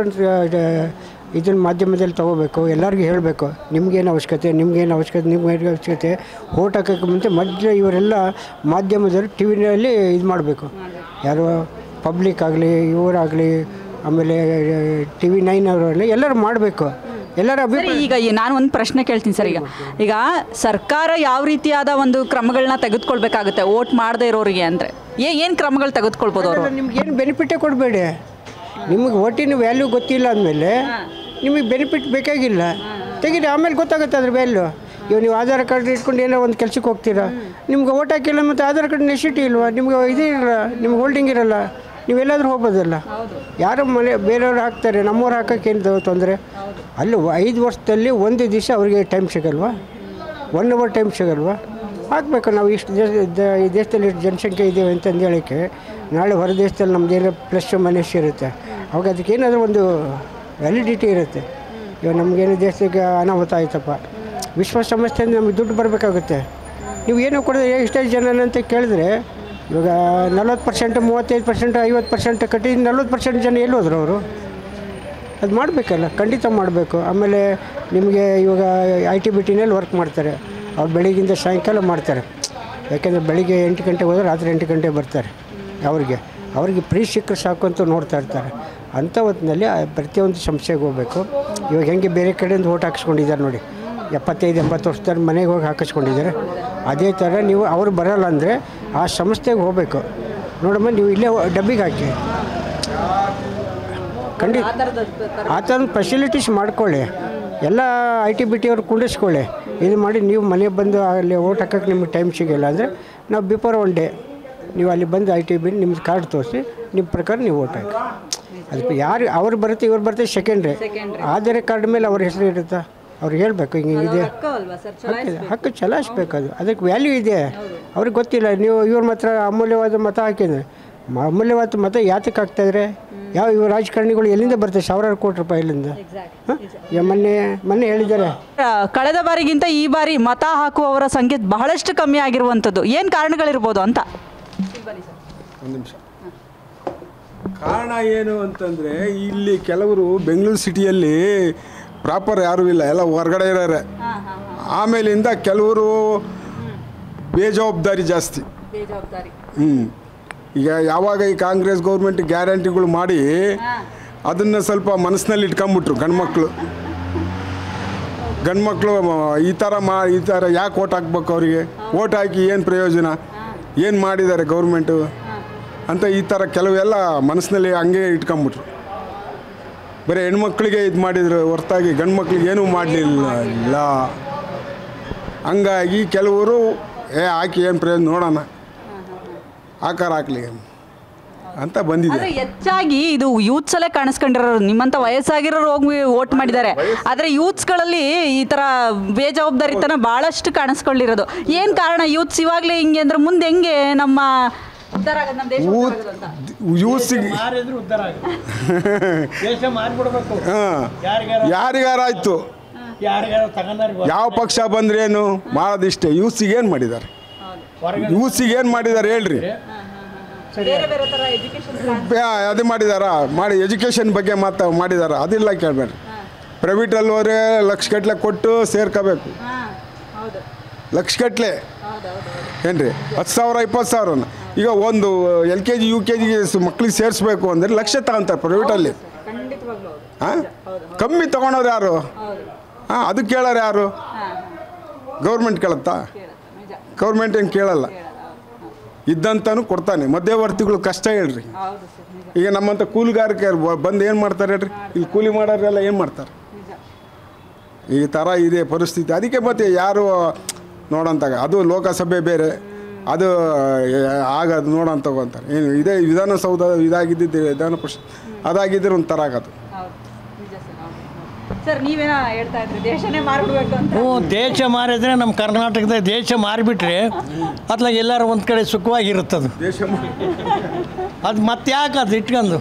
ಇದನ್ನ ಮಾಧ್ಯಮದಲ್ಲಿ ತೊಗೋಬೇಕು ಎಲ್ಲರಿಗೂ ಹೇಳಬೇಕು ನಿಮ್ಗೇನು ಅವಶ್ಯಕತೆ ನಿಮ್ಗೇನು ಅವಶ್ಯಕತೆ ನಿಮ್ಗೇನು ಅವಶ್ಯಕತೆ ಓಟ್ ಹಾಕೋಕ್ಕೆ ಮುಂಚೆ ಮೊದಲು ಇವರೆಲ್ಲ ಮಾಧ್ಯಮದವರು ಟಿ ವಿನಲ್ಲಿ ಇದು ಮಾಡಬೇಕು ಯಾರು ಪಬ್ಲಿಕ್ ಆಗಲಿ ಇವರಾಗಲಿ ಆಮೇಲೆ ಟಿ ವಿ ನೈನ್ ಅವರಲ್ಲಿ ಎಲ್ಲರೂ ಮಾಡಬೇಕು ಎಲ್ಲರ ಸರಿ ಈಗ ಈ- ನಾನು ಒಂದು ಪ್ರಶ್ನೆ ಕೇಳ್ತೀನಿ ಸರ್ ಈಗ ಈಗ ಸರ್ಕಾರ ಯಾವ ರೀತಿಯಾದ ಒಂದು ಕ್ರಮಗಳನ್ನ ತೆಗೆದುಕೊಳ್ಬೇಕಾಗುತ್ತೆ ವೋಟ್ ಮಾಡದೇ ಇರೋರಿಗೆ ಅಂದರೆ ಏ ಏನು ಕ್ರಮಗಳು ತೆಗೆದುಕೊಳ್ಬೋದು ಅವರು ನಿಮ್ಗೆ ಏನು ಬೆನಿಫಿಟೇ ಕೊಡಬೇಡಿ ನಿಮಗೆ ಓಟಿನ ವ್ಯಾಲ್ಯೂ ಗೊತ್ತಿಲ್ಲ ಅಂದಮೇಲೆ ನಿಮಗೆ ಬೆನಿಫಿಟ್ ಬೇಕಾಗಿಲ್ಲ ತೆಗೀರಿ ಆಮೇಲೆ ಗೊತ್ತಾಗುತ್ತೆ ಅದ್ರ ವ್ಯಾಲ್ಯೂ ಇವಾಗ ನೀವು ಆಧಾರ್ ಕಾರ್ಡ್ ಇಟ್ಕೊಂಡು ಏನೋ ಒಂದು ಕೆಲಸಕ್ಕೆ ಹೋಗ್ತೀರಾ ನಿಮ್ಗೆ ಓಟ್ ಹಾಕಿಲ್ಲ ಮತ್ತು ಆಧಾರ್ ಕಾರ್ಡ್ ನೆಸಿಟಿ ಇಲ್ವಾ ನಿಮ್ಗೆ ಇದು ಇರಲ್ಲ ನಿಮ್ಗೆ ಹೋಲ್ಡಿಂಗ್ ಇರಲ್ಲ ನೀವೆಲ್ಲಾದ್ರೂ ಹೋಗ್ಬೋದಲ್ಲ ಯಾರು ಮನೆ ಬೇರೆಯವ್ರು ಹಾಕ್ತಾರೆ ನಮ್ಮವ್ರು ಹಾಕೋಕ್ಕೇನು ತೊಂದರೆ ಅಲ್ಲಿ ಐದು ವರ್ಷದಲ್ಲಿ ಒಂದು ದಿವಸ ಅವರಿಗೆ ಟೈಮ್ ಸಿಗಲ್ವಾ ಒನ್ ಅವರ್ ಟೈಮ್ ಸಿಗಲ್ವಾ ಹಾಕಬೇಕು ನಾವು ಇಷ್ಟು ದೇಶ ದ- ಈ ದೇಶದಲ್ಲಿ ಇಷ್ಟು ಜನಸಂಖ್ಯೆ ಇದ್ದೇವೆ ಅಂತಂದು ಹೇಳೋಕ್ಕೆ ನಾಳೆ ಹೊರ ದೇಶದಲ್ಲಿ ನಮ್ದು ಏನೋ ಪ್ಲಸ್ ಮೈನಸ್ ಇರುತ್ತೆ ಅವಾಗ ಅದಕ್ಕೆ ಏನಾದರೂ ಒಂದು ವ್ಯಾಲಿಡಿಟಿ ಇರುತ್ತೆ ಇವಾಗ ನಮಗೇನು ದೇಶಕ್ಕೆ ಅನಾಹುತ ಆಯ್ತಪ್ಪ ವಿಶ್ವಸಂಸ್ಥೆಯಿಂದ ನಮಗೆ ದುಡ್ಡು ಬರಬೇಕಾಗುತ್ತೆ ನೀವು ಏನೋ ಕೊಡೋದು ಎಷ್ಟೇ ಜನ ಅಂತ ಕೇಳಿದ್ರೆ ಇವಾಗ ನಲ್ವತ್ತು ಪರ್ಸೆಂಟ್ ಮೂವತ್ತೈದು ಪರ್ಸೆಂಟ್ ಐವತ್ತು ಪರ್ಸೆಂಟ್ ಕಟ್ಟಿ ನಲ್ವತ್ತು ಪರ್ಸೆಂಟ್ ಜನ ಎಲ್ಲಿ ಹೋದ್ರು ಅವರು ಅದು ಮಾಡಬೇಕಲ್ಲ ಖಂಡಿತ ಮಾಡಬೇಕು ಆಮೇಲೆ ನಿಮಗೆ ಇವಾಗ ಐ ಟಿ ಬಿ ಟಿನಲ್ಲಿ ವರ್ಕ್ ಮಾಡ್ತಾರೆ ಅವ್ರು ಬೆಳಿಗ್ಗಿಂದ ಸಾಯಂಕಾಲ ಮಾಡ್ತಾರೆ ಯಾಕೆಂದರೆ ಬೆಳಿಗ್ಗೆ ಎಂಟು ಗಂಟೆಗೆ ಹೋದ್ರೆ ರಾತ್ರಿ ಎಂಟು ಗಂಟೆಗೆ ಬರ್ತಾರೆ ಅವ್ರಿಗೆ ಅವ್ರಿಗೆ ಫ್ರೀ ಸಿಕ್ಕರೆ ಸಾಕು ಅಂತ ನೋಡ್ತಾ ಇರ್ತಾರೆ ಅಂಥ ಹೊತ್ತಿನಲ್ಲಿ ಆ ಪ್ರತಿಯೊಂದು ಸಂಸ್ಥೆಗೆ ಹೋಗಬೇಕು ಇವಾಗ ಹೆಂಗೆ ಬೇರೆ ಕಡೆಯಿಂದ ಓಟ್ ಹಾಕ್ಸ್ಕೊಂಡಿದ್ದಾರೆ ನೋಡಿ ಎಪ್ಪತ್ತೈದು ಎಂಬತ್ತು ವರ್ಷದಲ್ಲಿ ಮನೆಗೆ ಹೋಗಿ ಹಾಕಿಸ್ಕೊಂಡಿದ್ದಾರೆ ಅದೇ ಥರ ನೀವು ಅವ್ರು ಬರಲ್ಲ ಅಂದರೆ ಆ ಸಂಸ್ಥೆಗೆ ಹೋಗಬೇಕು ನೋಡಮ್ಮ ನೀವು ಇಲ್ಲೇ ಹೋ- ಡಬ್ಬಿಗೆ ಹಾಕಿ ಖಂಡಿತ ಆ ಥರದ ಫೆಸಿಲಿಟೀಸ್ ಮಾಡ್ಕೊಳ್ಳಿ ಎಲ್ಲ ಐ ಟಿ ಬಿ ಟಿ ಅವ್ರು ಕುಂಡಿಸ್ಕೊಳ್ಳಿ ಇದು ಮಾಡಿ ನೀವು ಮನೆಗೆ ಬಂದು ಅಲ್ಲಿ ಓಟ್ ಹಾಕೋಕ್ಕೆ ನಿಮಗೆ ಟೈಮ್ ಸಿಗೋಲ್ಲ ಅಂದರೆ ನಾವು ಬಿಫೋರ್ ಒನ್ ಡೇ ನೀವು ಅಲ್ಲಿ ಬಂದು ಐ ಟಿ ಬಿ ನಿಮ್ದು ಕಾರ್ಡ್ ತೋರಿಸಿ ನಿಮ್ಮ ಪ್ರಕಾರ ನೀವು ಓಟ್ ಹಾಕಿ ಅದಕ್ಕೆ ಯಾರು ಅವ್ರು ಬರುತ್ತೆ ಇವ್ರು ಬರುತ್ತೆ ಸೆಕೆಂಡ್ರಿ ಆಧಾರ್ ಕಾರ್ಡ್ ಮೇಲೆ ಅವ್ರ ಹೆಸರು ಇರುತ್ತಾ ಅವ್ರು ಹೇಳಬೇಕು ಹಿಂಗೆ ಹಿಂಗಿದೆ ಹಕ್ಕಿದೆ ಹಕ್ಕು ಚಲಾಯಿಸ್ಬೇಕು ಅದು ಅದಕ್ಕೆ ವ್ಯಾಲ್ಯೂ ಇದೆ ಅವ್ರಿಗೆ ಗೊತ್ತಿಲ್ಲ ನೀವು ಇವ್ರ ಮಾತ್ರ ಅಮೂಲ್ಯವಾದ ಮತ ಹಾಕಿದ್ರೆ ಮ- ಅಮೂಲ್ಯವಾದ ಮತ ಯಾತಕ್ಕೆ ಹಾಕ್ತಾಯಿದ್ರೆ ಯಾವ ಇವು ರಾಜಕಾರಣಿಗಳು ಎಲ್ಲಿಂದ ಬರ್ತಾರೆ ಸಾವಿರಾರು ಕೋಟಿ ರೂಪಾಯಿ ಎಲ್ಲಿಂದ ಹಾಂ? ಈಗ ಮೊನ್ನೆ ಮೊನ್ನೆ ಹೇಳಿದ್ದಾರೆ ಆ, ಕಳೆದ ಬಾರಿಗಿಂತ ಈ ಬಾರಿ ಮತ ಹಾಕುವವರ ಸಂಖ್ಯೆ ಬಹಳಷ್ಟು ಕಮ್ಮಿ ಆಗಿರುವಂಥದ್ದು ಏನು ಕಾರಣಗಳಿರ್ಬೋದು ಅಂತ ಒಂದು ನಿಮಿಷ ಕಾರಣ ಏನು ಅಂತಂದರೆ ಇಲ್ಲಿ ಕೆಲವರು ಬೆಂಗಳೂರು ಸಿಟಿಯಲ್ಲಿ ಪ್ರಾಪರ್ ಯಾರೂ ಇಲ್ಲ ಎಲ್ಲ ಹೊರಗಡೆ ಇರೋರೆ ಆಮೇಲಿಂದ ಕೆಲವರು ಬೇಜವಾಬ್ದಾರಿ ಜಾಸ್ತಿ ಹ್ಞೂ ಈಗ ಯಾವಾಗ ಈ ಕಾಂಗ್ರೆಸ್ ಗೌರ್ಮೆಂಟ್ ಗ್ಯಾರಂಟಿಗಳು ಮಾಡಿ ಅದನ್ನು ಸ್ವಲ್ಪ ಮನಸ್ಸಿನಲ್ಲಿ ಇಟ್ಕೊಂಬಿಟ್ರು ಗಂಡ್ಮಕ್ಳು ಗಂಡ್ಮಕ್ಳು ಈ ಥರ ಮಾ ಈ ಥರ ಯಾಕೆ ಓಟ್ ಹಾಕ್ಬೇಕು ಅವರಿಗೆ ಓಟ್ ಹಾಕಿ ಏನು ಪ್ರಯೋಜನ ಏನು ಮಾಡಿದ್ದಾರೆ ಗೌರ್ಮೆಂಟು ಅಂತ ಈ ಥರ ಕೆಲವೆಲ್ಲ ಮನಸ್ಸಿನಲ್ಲಿ ಹಂಗೆ ಇಟ್ಕೊಂಬಿಟ್ರು ಬರೀ ಹೆಣ್ಮಕ್ಳಿಗೆ ಇದು ಮಾಡಿದ್ರು ಹೊರತಾಗಿ ಗಂಡು ಮಕ್ಳಿಗೆ ಏನೂ ಮಾಡಲಿಲ್ಲ ಇಲ್ಲ ಹಂಗಾಗಿ ಕೆಲವರು ಏ ಹಾಕಿ ಏನು ಪ್ರಯೋಜನ ನೋಡೋಣ ಆಕಾರ ಹಾಕ್ಲಿ ಅಂತ ಬಂದಿದೆ ಆದ್ರೆ ಹೆಚ್ಚಾಗಿ ಇದು ಯೂತ್ಸ್ ಅಲ್ಲೇ ಕಾಣಿಸ್ಕೊಂಡಿರೋರು ನಿಮ್ಮಂತ ವಯಸ್ಸಾಗಿರೋರು ಹೋಗಿ ವೋಟ್ ಮಾಡಿದ್ದಾರೆ ಆದ್ರೆ ಯೂತ್ಸ್ಗಳಲ್ಲಿ ಈ ತರ ಬೇಜವಾಬ್ದಾರಿತನ ಬಹಳಷ್ಟು ಕಾಣಿಸ್ಕೊಂಡಿರೋದು ಏನ್ ಕಾರಣ ಯೂತ್ಸ್ ಇವಾಗ್ಲೇ ಹಿಂಗೆ ಅಂದ್ರೆ ಮುಂದೆ ಹೆಂಗೆ ನಮ್ಮ ಉದ್ಧಾರ ಆಗೋದು, ನಮ್ಮ ದೇಶ ಉದ್ಧಾರ ಆಗೋದು ಅಂತ? ಯೂಸಿಗೆ ಮಾರಿದ್ರು ಉದ್ಧಾರ ಆಗುತ್ತೆ. ದೇಶ ಮಾರ್ಬಿಡ್ಬೇಕು ಹಾಂ ಯಾರಿಗಾರಾಯ್ತು ಯಾರಿಗಾರ ತಗೊಂಡಾರ ಯಾವ ಪಕ್ಷ ಬಂದ್ರೇನು ಮಾಡೋದಿಷ್ಟೇ ಯೂಸಿಗೆ ಏನು ಮಾಡಿದ್ದಾರೆ ಯೂಸಿಗೆ ಏನು ಮಾಡಿದ್ದಾರೆ ಹೇಳ್ರಿ ಬೇರೆ ಬೇರೆ ತರ ಎಜುಕೇಶನ್ ಬ್ಯಾ- ಅದು ಮಾಡಿದಾರಾ ಮಾಡಿ ಎಜುಕೇಷನ್ ಬಗ್ಗೆ ಮಾತಾ ಮಾಡಿದಾರ ಅದಿಲ್ಲ ಕೇಳಬೇಡ್ರಿ ಪ್ರೈವೇಟಲ್ಲಿ ಹೋದ್ರೆ ಲಕ್ಷ ಗಟ್ಟಲೆ ಕೊಟ್ಟು ಸೇರ್ಕೋಬೇಕು ಹೌದು ಲಕ್ಷ ಗಟ್ಟಲೆ ಏನ್ರಿ ಹತ್ತು ಸಾವಿರ ಇಪ್ಪತ್ತು ಸಾವಿರನ ಈಗ ಒಂದು L K G U K ಜಿಗೆ ಮಕ್ಳಿಗೆ ಸೇರಿಸ್ಬೇಕು ಅಂದರೆ ಲಕ್ಷ ತಗೊಂತಾರೆ ಪ್ರೈವೇಟಲ್ಲಿ ಖಂಡಿತವಾಗ್ಲೂ ಹಾಂ ಕಮ್ಮಿ ತಗೊಳೋರು ಯಾರು ಹಾಂ ಅದು ಕೇಳೋರು ಯಾರು ಗೌರ್ಮೆಂಟ್ ಕೇಳುತ್ತಾ ಗೌರ್ಮೆಂಟ್ ಏನು ಕೇಳಲ್ಲ ಇದ್ದಂತನೂ ಕೊಡ್ತಾನೆ ಮಧ್ಯವರ್ತಿಗಳು ಕಷ್ಟ ಹೇಳ್ರಿ ಈಗ ನಮ್ಮಂಥ ಕೂಲಿಗಾರಿಕೆ ಬಂದು ಏನು ಮಾಡ್ತಾರೆ ಹೇಳ್ರಿ ಇಲ್ಲಿ ಕೂಲಿ ಮಾಡೋರೆಲ್ಲ ಏನು ಮಾಡ್ತಾರೆ ಈ ಥರ ಇದೆ ಪರಿಸ್ಥಿತಿ ಅದಕ್ಕೆ ಮತ್ತೆ ಯಾರು ನೋಡಂತಾಗ ಅದು ಲೋಕಸಭೆ ಬೇರೆ ಅದು ಆಗೋದು ನೋಡೋಣ ತಗೊಂತಾರೆ ಏನು ಇದೇ ವಿಧಾನಸೌಧ ಇದಾಗಿದ್ದಿದ್ದು ವಿಧಾನ ಪರಿಷತ್ ಅದಾಗಿದ್ದರೆ ಒಂಥರ ಆಗೋದು ಸರ್ ನೀವೇನ ಹೇಳ್ತಾ ಇದ್ರಿ ದೇಶನೇ ಮಾರ್ಬಿಡ್ಬೇಕು ಅಂತ ಹ್ಞೂ ದೇಶ ಮಾರಿದ್ರೆ ನಮ್ಮ ಕರ್ನಾಟಕದ ದೇಶ ಮಾರಿಬಿಟ್ರೆ ಅತ್ಲಾಗ ಎಲ್ಲರೂ ಒಂದು ಕಡೆ ಸುಖವಾಗಿರುತ್ತದು ದೇಶ ಅದು ಮತ್ತೆ ಯಾಕೆ ಅದು ಇಟ್ಕೊಂಡು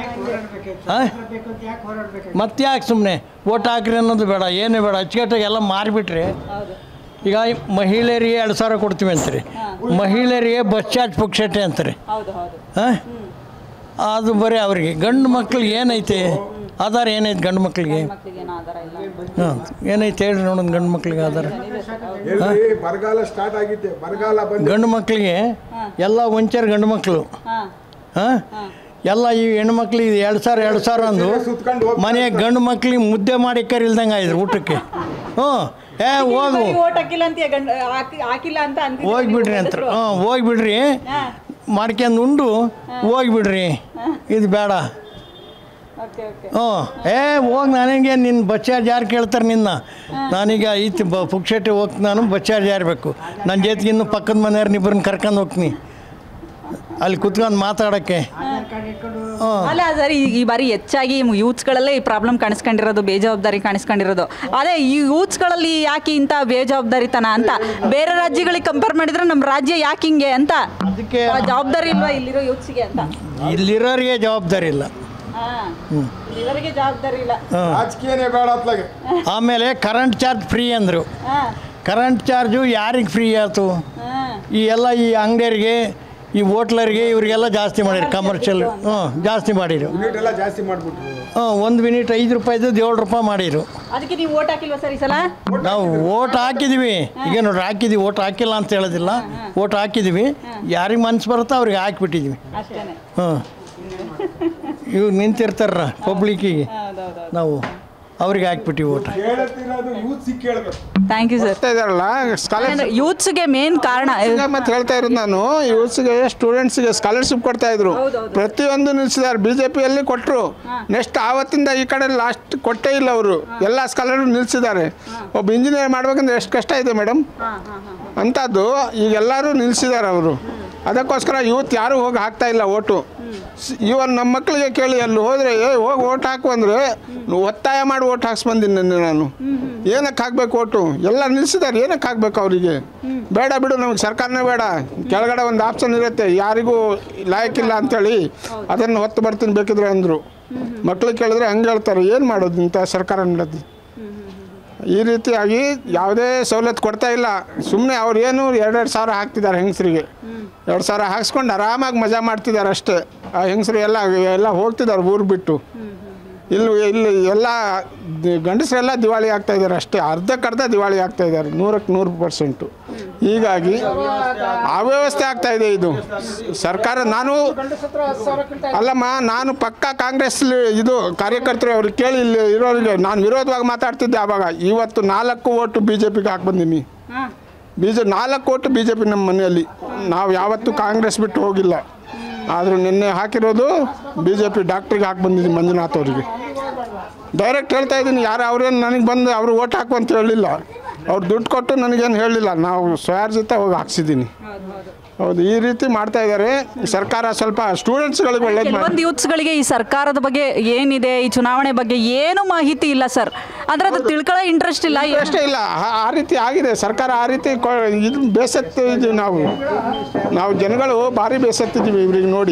ಮತ್ತೆ ಯಾಕೆ ಸುಮ್ಮನೆ ಓಟ್ ಹಾಕ್ರಿ ಅನ್ನೋದು ಬೇಡ ಏನು ಬೇಡ ಅಚ್ಚುಕಟ್ಟಾಗಿ ಎಲ್ಲ ಮಾರಿಬಿಟ್ರೆ ಈಗ ಮಹಿಳೆಯರಿಗೆ ಎರಡು ಸಾವಿರ ಕೊಡ್ತೀವಿ ಅಂತಾರೆ ಮಹಿಳೆಯರಿಗೆ ಬಸ್ ಚಾರ್ಜ್ ಪುಕ್ಷಟೆ ಅಂತಾರೆ ಹೌದು ಹೌದು ಹಾಂ ಅದು ಬರೀ ಅವರಿಗೆ ಗಂಡು ಮಕ್ಳಿಗೆ ಏನೈತೆ ಆಧಾರ ಏನೈತೆ ಗಂಡು ಮಕ್ಳಿಗೆ ಮಕ್ಕಳಿಗೇನು ಆಧಾರ ಇಲ್ಲ ಹಾಂ ಏನೈತೆ ಹೇಳ್ರಿ ನೋಡೋಣ ಗಂಡು ಮಕ್ಳಿಗೆ ಆಧಾರ ಹೇಳ್ರಿ ಬರಗಾಲ ಸ್ಟಾರ್ಟ್ ಆಗಿದ್ದೆ ಬರಗಾಲ ಬಂದು ಗಂಡು ಮಕ್ಕಳಿಗೆ ಎಲ್ಲ ವಂಚರ್ ಗಂಡು ಮಕ್ಕಳು ಹಾಂ ಹಾಂ ಎಲ್ಲ ಈ ಹೆಣ್ಮಕ್ಳಿಗೆ ಎರಡು ಸಾವಿರ ಎರಡು ಸಾವಿರ ಅಂದು ಮನೆಯ ಗಂಡು ಮಕ್ಳಿಗೆ ಮುದ್ದೆ ಮಾಡಿ ಕರಿಲ್ದಂಗೆ ಆಯ್ತು ಊಟಕ್ಕೆ ಹ್ಞೂ ಏ ಹೋಗು ಓಟ್ ಹಾಕಿಲ್ಲ ಅಂತ ಗಂಡ ಹಾಕಿ- ಹಾಕಿಲ್ಲ ಅಂತ ಅಂತಿದ್ರು ಹೋಗ್ಬಿಡ್ರಿ ನೀವು ಅಂತ ಹೆಸ್ರು. ಹ್ಞೂ ಹೋಗ್ಬಿಡ್ರಿ ಮಾಡ್ಕೊಂಡು ಉಂಡು ಹೋಗ್ಬಿಡ್ರಿ ಇದು ಬೇಡ ಓಕೆ ಓಕೆ ಹ್ಞೂ ಏ ಹೋಗಿ ನನಗೆ ನಿನ್ನ ಬಸ್ ಚಾರ್ಜ್ ಯಾರು ಕೇಳ್ತಾರೆ ನಿನ್ನ ನಾನೀಗ ಐತಿ ಬ ಪುಕ್ಷಟೆ ಹೋಗ್ತೀನಿ ನಾನು ಬಸ್ ಚಾರ್ಜ್ ಯಾರಬೇಕು ನನ್ನ ಜೊತೆಗೆ ಇನ್ನು ಪಕ್ಕದ ಮನೆಯವ್ರನ್ನ ಇಬ್ಬರನ್ನ ಕರ್ಕೊಂಡು ಹೋಗ್ತೀನಿ ಅಲ್ಲಿ ಕುತ್ಕೊಂಡು ಮಾತಾಡೋಕ್ಕೆ ಹ್ಞೂ ಅಲ್ಲ ಸರ್ ಈ ಈ ಬಾರಿ ಹೆಚ್ಚಾಗಿ ಯೂತ್ಸ್ಗಳಲ್ಲೇ ಈ ಪ್ರಾಬ್ಲಮ್ ಕಾಣಿಸ್ಕೊಂಡಿರೋದು ಬೇಜವಾಬ್ದಾರಿ ಕಾಣಿಸ್ಕೊಂಡಿರೋದು ಅದೇ ಈ ಯೂತ್ಸ್ಗಳಲ್ಲಿ ಯಾಕೆ ಇಂಥ ಬೇಜವಾಬ್ದಾರಿತನ ಅಂತ ಬೇರೆ ರಾಜ್ಯಗಳಿಗೆ ಕಂಪೇರ್ ಮಾಡಿದ್ರೆ ನಮ್ಮ ರಾಜ್ಯ ಯಾಕೆ ಹಿಂಗೆ ಅಂತ ಅದಕ್ಕೆ ಆ ಜವಾಬ್ದಾರಿ ಇಲ್ವಾ ಇಲ್ಲಿರೋ ಯೂತ್ಸ್ಗೆ ಅಂತ ಇಲ್ಲಿರೋರಿಗೆ ಜವಾಬ್ದಾರಿ ಇಲ್ಲ ಹಾಂ ಹ್ಞೂ ಇವರಿಗೆ ಜವಾಬ್ದಾರಿ ಇಲ್ಲ ಹಾಂ ರಾಜಕೀಯನೇ ಬೇಡ ಅತ್ಲಾಗೆ ಆಮೇಲೆ ಕರೆಂಟ್ ಚಾರ್ಜ್ ಫ್ರೀ ಅಂದರು ಹಾಂ ಕರೆಂಟ್ ಚಾರ್ಜು ಯಾರಿಗೆ ಫ್ರೀ ಆಯ್ತು ಹಾಂ ಈ ಎಲ್ಲ ಈ ಅಂಗಡಿಯರಿಗೆ ಈ ಹೋಟ್ಲರಿಗೆ ಇವರಿಗೆಲ್ಲ ಜಾಸ್ತಿ ಮಾಡಿರು ಕಮರ್ಷಿಯಲ್ ಹ್ಞೂ ಜಾಸ್ತಿ ಮಾಡಿರು ಯೂನಿಟ್ ಜಾಸ್ತಿ ಮಾಡಿಬಿಟ್ರು ಹ್ಞೂ ಒಂದು ಮಿನಿಟ್ ಐದು ರೂಪಾಯಿದ್ದು ಏಳು ರೂಪಾಯಿ ಮಾಡಿರು ಅದಕ್ಕೆ ನೀವು ಓಟ್ ಹಾಕಿಲ್ವಾ ಸರ್ ಈ ಸಲ ನಾವು ಓಟ್ ಹಾಕಿದ್ದೀವಿ ಈಗ ನೋಡ್ರಿ ಹಾಕಿದ್ದೀವಿ ಓಟ್ ಹಾಕಿಲ್ಲ ಅಂತ ಹೇಳೋದಿಲ್ಲ ಓಟ್ ಹಾಕಿದ್ದೀವಿ ಯಾರಿಗೆ ಮನ್ಸು ಬರುತ್ತೋ ಅವ್ರಿಗೆ ಹಾಕ್ಬಿಟ್ಟಿದ್ದೀವಿ ಅಷ್ಟೇನೆ ಹ್ಞೂ ಇವ್ರು ನಿಂತಿರ್ತಾರ ಪಬ್ಲಿಕ್ಕಿಗೆ ನಾವು ಅವ್ರಿಗೆ ಹಾಕ್ಬಿಟ್ಟಿವಿ ಓಟ್ ಕೇಳುತ್ತಿರೋದು ಯೂತ್ ಸಿಕ್ಕಿ ಕೇಳಬೇಕು ಥ್ಯಾಂಕ್ ಯು ಸರ್ ಇದಾರಲ್ಲ ಸ್ಕಾಲರ್ಶಿಪ್ ಯೂತ್ಸ್ಗೆ ಮೇನ್ ಕಾರಣ ಮತ್ತೆ ಹೇಳ್ತಾ ಇರೋದು ನಾನು ಯೂತ್ಸ್ಗೆ ಸ್ಟೂಡೆಂಟ್ಸ್ಗೆ ಸ್ಕಾಲರ್ಶಿಪ್ ಕೊಡ್ತಾ ಇದ್ರು ಪ್ರತಿಯೊಂದು ನಿಲ್ಲಿಸಿದ್ದಾರೆ ಬಿ ಜೆ ಪಿಯಲ್ಲಿ ಕೊಟ್ಟರು ನೆಕ್ಸ್ಟ್ ಆವತ್ತಿಂದ ಈ ಕಡೆ ಲಾಸ್ಟ್ ಕೊಟ್ಟೇ ಇಲ್ಲ ಅವರು ಎಲ್ಲ ಸ್ಕಾಲರ್ ನಿಲ್ಲಿಸಿದ್ದಾರೆ ಒಬ್ಬ ಇಂಜಿನಿಯರ್ ಮಾಡ್ಬೇಕಂದ್ರೆ ಎಷ್ಟು ಕಷ್ಟ ಇದೆ ಮೇಡಮ್ ಅಂಥದ್ದು ಈಗ ಎಲ್ಲರೂ ನಿಲ್ಲಿಸಿದ್ದಾರೆ ಅವರು ಅದಕ್ಕೋಸ್ಕರ ಯೂತ್ ಯಾರೂ ಹೋಗಿ ಹಾಕ್ತಾ ಇಲ್ಲ ಓಟು ಇವನ್ ನಮ್ಮ ಮಕ್ಕಳಿಗೆ ಕೇಳಿ ಅಲ್ಲಿ ಹೋದರೆ ಏ ಹೋಗಿ ಓಟ್ ಹಾಕು ಅಂದರೆ ಒತ್ತಾಯ ಮಾಡಿ ಓಟ್ ಹಾಕ್ಸ್ಬಂದಿನಿ ನಿನ್ನೆ ನಾನು ಏನಕ್ಕೆ ಹಾಕ್ಬೇಕು ಓಟು ಎಲ್ಲ ನಿಲ್ಲಿಸಿದ್ದಾರೆ ಏನಕ್ಕೆ ಹಾಕ್ಬೇಕು ಅವರಿಗೆ ಬೇಡ ಬಿಡು ನಮಗೆ ಸರ್ಕಾರನೇ ಬೇಡ ಕೆಳಗಡೆ ಒಂದು ಆಪ್ಷನ್ ಇರುತ್ತೆ ಯಾರಿಗೂ ಲಾಯಕ್ಕಿಲ್ಲ ಅಂತೇಳಿ ಅದನ್ನು ಹೊತ್ತು ಬರ್ತೀನಿ ಬೇಕಿದ್ರೆ ಅಂದರು ಮಕ್ಳಿಗೆ ಕೇಳಿದ್ರೆ ಹಂಗೆ ಹೇಳ್ತಾರೆ ಏನು ಮಾಡೋದು ಇಂಥ ಸರ್ಕಾರ ನಡೆದು ಈ ರೀತಿಯಾಗಿ ಯಾವುದೇ ಸವಲತ್ತು ಕೊಡ್ತಾ ಇಲ್ಲ ಸುಮ್ಮನೆ ಅವ್ರು ಏನು ಎರಡೆರಡು ಸಾವಿರ ಹಾಕ್ತಿದ್ದಾರೆ ಹೆಂಗಸರಿಗೆ ಎರಡು ಸಾವಿರ ಹಾಕ್ಸ್ಕೊಂಡು ಆರಾಮಾಗಿ ಮಜಾ ಮಾಡ್ತಿದ್ದಾರೆ ಅಷ್ಟೇ ಆ ಹೆಂಗಸರು ಎಲ್ಲ ಎಲ್ಲ ಹೋಗ್ತಿದ್ದಾರೆ ಊರು ಬಿಟ್ಟು ಇಲ್ಲಿ ಇಲ್ಲಿ ಎಲ್ಲ ದಿ- ಗಂಡಸರೆಲ್ಲ ದಿವಾಳಿ ಆಗ್ತಾ ಇದ್ದಾರೆ ಅಷ್ಟೇ ಅರ್ಧಕ್ಕರ್ಧ ದಿವಾಳಿ ಆಗ್ತಾ ಇದ್ದಾರೆ ನೂರಕ್ಕೆ ನೂರು ಪರ್ಸೆಂಟು ಹೀಗಾಗಿ ಅವ್ಯವಸ್ಥೆ ಆಗ್ತಾ ಇದೆ ಇದು ಸರ್ಕಾರ ನಾನು ಅಲ್ಲಮ್ಮ ನಾನು ಪಕ್ಕ ಕಾಂಗ್ರೆಸ್ ಇದು ಕಾರ್ಯಕರ್ತರು ಅವ್ರಿಗೆ ಕೇಳಿ ಇಲ್ಲಿ ಇರೋರಿಗೆ ನಾನು ವಿರೋಧವಾಗಿ ಮಾತಾಡ್ತಿದ್ದೆ ಆವಾಗ ಇವತ್ತು ನಾಲ್ಕು ಓಟು ಬಿ ಜೆ ಪಿಗೆ ಹಾಕಿ ಬಂದೀನಿ ಬಿ ಜೆ ನಾಲ್ಕು ಓಟು ಬಿ ಜೆ ಪಿ ನಮ್ಮ ಮನೆಯಲ್ಲಿ ನಾವು ಯಾವತ್ತೂ ಕಾಂಗ್ರೆಸ್ ಬಿಟ್ಟು ಹೋಗಿಲ್ಲ ಆದರೂ ನಿನ್ನೆ ಹಾಕಿರೋದು ಬಿ ಜೆ ಪಿ ಡಾಕ್ಟ್ರಿಗೆ ಹಾಕಿ ಬಂದಿದ್ದೀನಿ ಮಂಜುನಾಥ್ ಅವರಿಗೆ ಡೈರೆಕ್ಟ್ ಹೇಳ್ತಾ ಇದ್ದೀನಿ ಯಾರು ಅವ್ರೇನು ನನಗೆ ಬಂದು ಅವರು ಓಟ್ ಹಾಕು ಅಂತ ಹೇಳಿಲ್ಲ ಅವ್ರು ದುಡ್ಡು ಕೊಟ್ಟು ನನಗೇನು ಹೇಳಿಲ್ಲ ನಾವು ಸ್ವಯಾರ್ಜಿತ ಹೋಗಿ ಹಾಕ್ಸಿದ್ದೀನಿ ಹೌದು ಈ ರೀತಿ ಮಾಡ್ತಾ ಇದ್ದಾರೆ ಸರ್ಕಾರ ಸ್ವಲ್ಪ ಸ್ಟೂಡೆಂಟ್ಸ್ಗಳಿಗೆ ಒಳ್ಳೇದು ಮಾಡಿ ಕೆಲವೊಂದು ಯೂತ್ಸ್ಗಳಿಗೆ ಈ ಸರ್ಕಾರದ ಬಗ್ಗೆ ಏನಿದೆ ಈ ಚುನಾವಣೆ ಬಗ್ಗೆ ಏನು ಮಾಹಿತಿ ಇಲ್ಲ ಸರ್ ಅಂದ್ರೆ ಅದು ತಿಳ್ಕೊಳ್ಳೋ ಇಂಟ್ರೆಸ್ಟ್ ಇಲ್ಲ ಅಷ್ಟೇ ಇಲ್ಲ ಆ- ಆ ರೀತಿ ಆಗಿದೆ ಸರ್ಕಾರ ಆ ರೀತಿ ಕೊ- ಇದು ಬೇಸತ್ತಿದ್ದೀವಿ ನಾವು ನಾವು ಜನಗಳು ಭಾರಿ ಬೇಸತ್ತಿದ್ದೀವಿ ಇವ್ರಿಗೆ ನೋಡಿ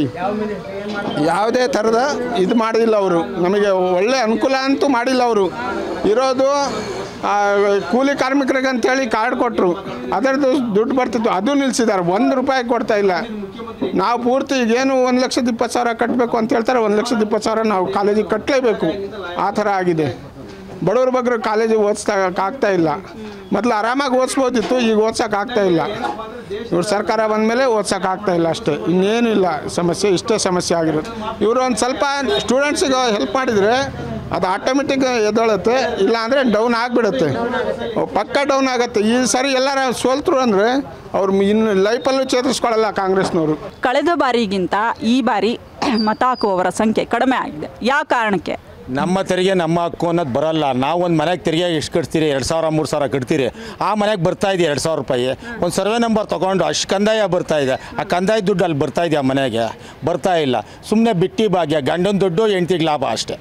ಯಾವುದೇ ಥರದ ಇದು ಮಾಡಿಲ್ಲ ಅವರು ನಮಗೆ ಒಳ್ಳೆ ಅನುಕೂಲ ಅಂತೂ ಮಾಡಿಲ್ಲ ಅವರು ಇರೋದು ಆ, ಕೂಲಿ ಕಾರ್ಮಿಕರಿಗೆ ಅಂತೇಳಿ ಕಾರ್ಡ್ ಕೊಟ್ಟರು ಅದರದ್ದು ದುಡ್ಡು ಬರ್ತಿತ್ತು ಅದು ನಿಲ್ಲಿಸಿದ್ದಾರೆ ಒಂದು ರೂಪಾಯಿ ಕೊಡ್ತಾ ಇಲ್ಲ ನಾವು ಪೂರ್ತಿ ಈಗೇನು ಒಂದು ಲಕ್ಷದ ಇಪ್ಪತ್ತು ಸಾವಿರ ಕಟ್ಟಬೇಕು ಅಂತ ಹೇಳ್ತಾರೆ ಒಂದು ಲಕ್ಷದ ಇಪ್ಪತ್ತು ಸಾವಿರ ನಾವು ಕಾಲೇಜಿಗೆ ಕಟ್ಟಲೇಬೇಕು ಆ ಥರ ಆಗಿದೆ ಬಡವ್ರ ಬಗ್ಗೆ ಕಾಲೇಜಿಗೆ ಓದಿಸ್ತಾ ಆಗ್ತಾ ಇಲ್ಲ ಮೊದಲು ಆರಾಮಾಗಿ ಓದಿಸ್ಬೋದಿತ್ತು ಈಗ ಓದ್ಸೋಕೆ ಆಗ್ತಾ ಇಲ್ಲ ಇವ್ರ ಸರ್ಕಾರ ಬಂದಮೇಲೆ ಓದ್ಸೋಕೆ ಆಗ್ತಾ ಇಲ್ಲ ಅಷ್ಟೇ ಇನ್ನೇನು ಇಲ್ಲ ಸಮಸ್ಯೆ ಇಷ್ಟೇ ಸಮಸ್ಯೆ ಆಗಿರೋದು ಇವರು ಒಂದು ಸ್ವಲ್ಪ ಸ್ಟೂಡೆಂಟ್ಸಿಗೆ ಹೆಲ್ಪ್ ಮಾಡಿದರೆ ಅದು ಆಟೋಮೆಟಿಕ್ ಎದ್ದೇಳುತ್ತೆ ಇಲ್ಲ ಅಂದರೆ ಡೌನ್ ಆಗಿಬಿಡುತ್ತೆ ಪಕ್ಕ ಡೌನ್ ಆಗುತ್ತೆ ಈ ಸರಿ ಎಲ್ಲರ ಸೋಲ್ತರು ಅಂದರೆ ಅವ್ರು ಇನ್ನು ಲೈಫಲ್ಲೂ ಚೇತರಿಸ್ಕೊಳ್ಳಲ್ಲ ಕಾಂಗ್ರೆಸ್ನವರು ಕಳೆದ ಬಾರಿಗಿಂತ ಈ ಬಾರಿ ಮತ ಹಾಕುವವರ ಸಂಖ್ಯೆ ಕಡಿಮೆ ಆಗಿದೆ ಯಾವ ಕಾರಣಕ್ಕೆ ನಮ್ಮ ತೆರಿಗೆ ನಮ್ಮ ಹಕ್ಕು ಅನ್ನೋದು ಬರಲ್ಲ ನಾವು ಒಂದು ಮನೆಗೆ ತೆರಿಗೆ ಎಷ್ಟು ಕಟ್ತೀರಿ ಎರಡು ಸಾವಿರ ಮೂರು ಸಾವಿರ ಕಟ್ತೀರಿ ಆ ಮನೆಗೆ ಬರ್ತಾ ಇದೆ ಎರಡು ಸಾವಿರ ರೂಪಾಯಿ ಒಂದು ಸರ್ವೆ ನಂಬರ್ ತೊಗೊಂಡು ಅಷ್ಟು ಕಂದಾಯ ಬರ್ತಾ ಇದೆ ಆ ಕಂದಾಯ ದುಡ್ಡು ಅಲ್ಲಿ ಬರ್ತಾ ಇದೆ ಆ ಮನೆಗೆ ಬರ್ತಾ ಇಲ್ಲ ಸುಮ್ಮನೆ ಬಿಟ್ಟಿ ಭಾಗ್ಯ ಗಂಡನ ದುಡ್ಡು ಹೆಂಡ್ತಿಗೆ ಲಾಭ ಅಷ್ಟೇ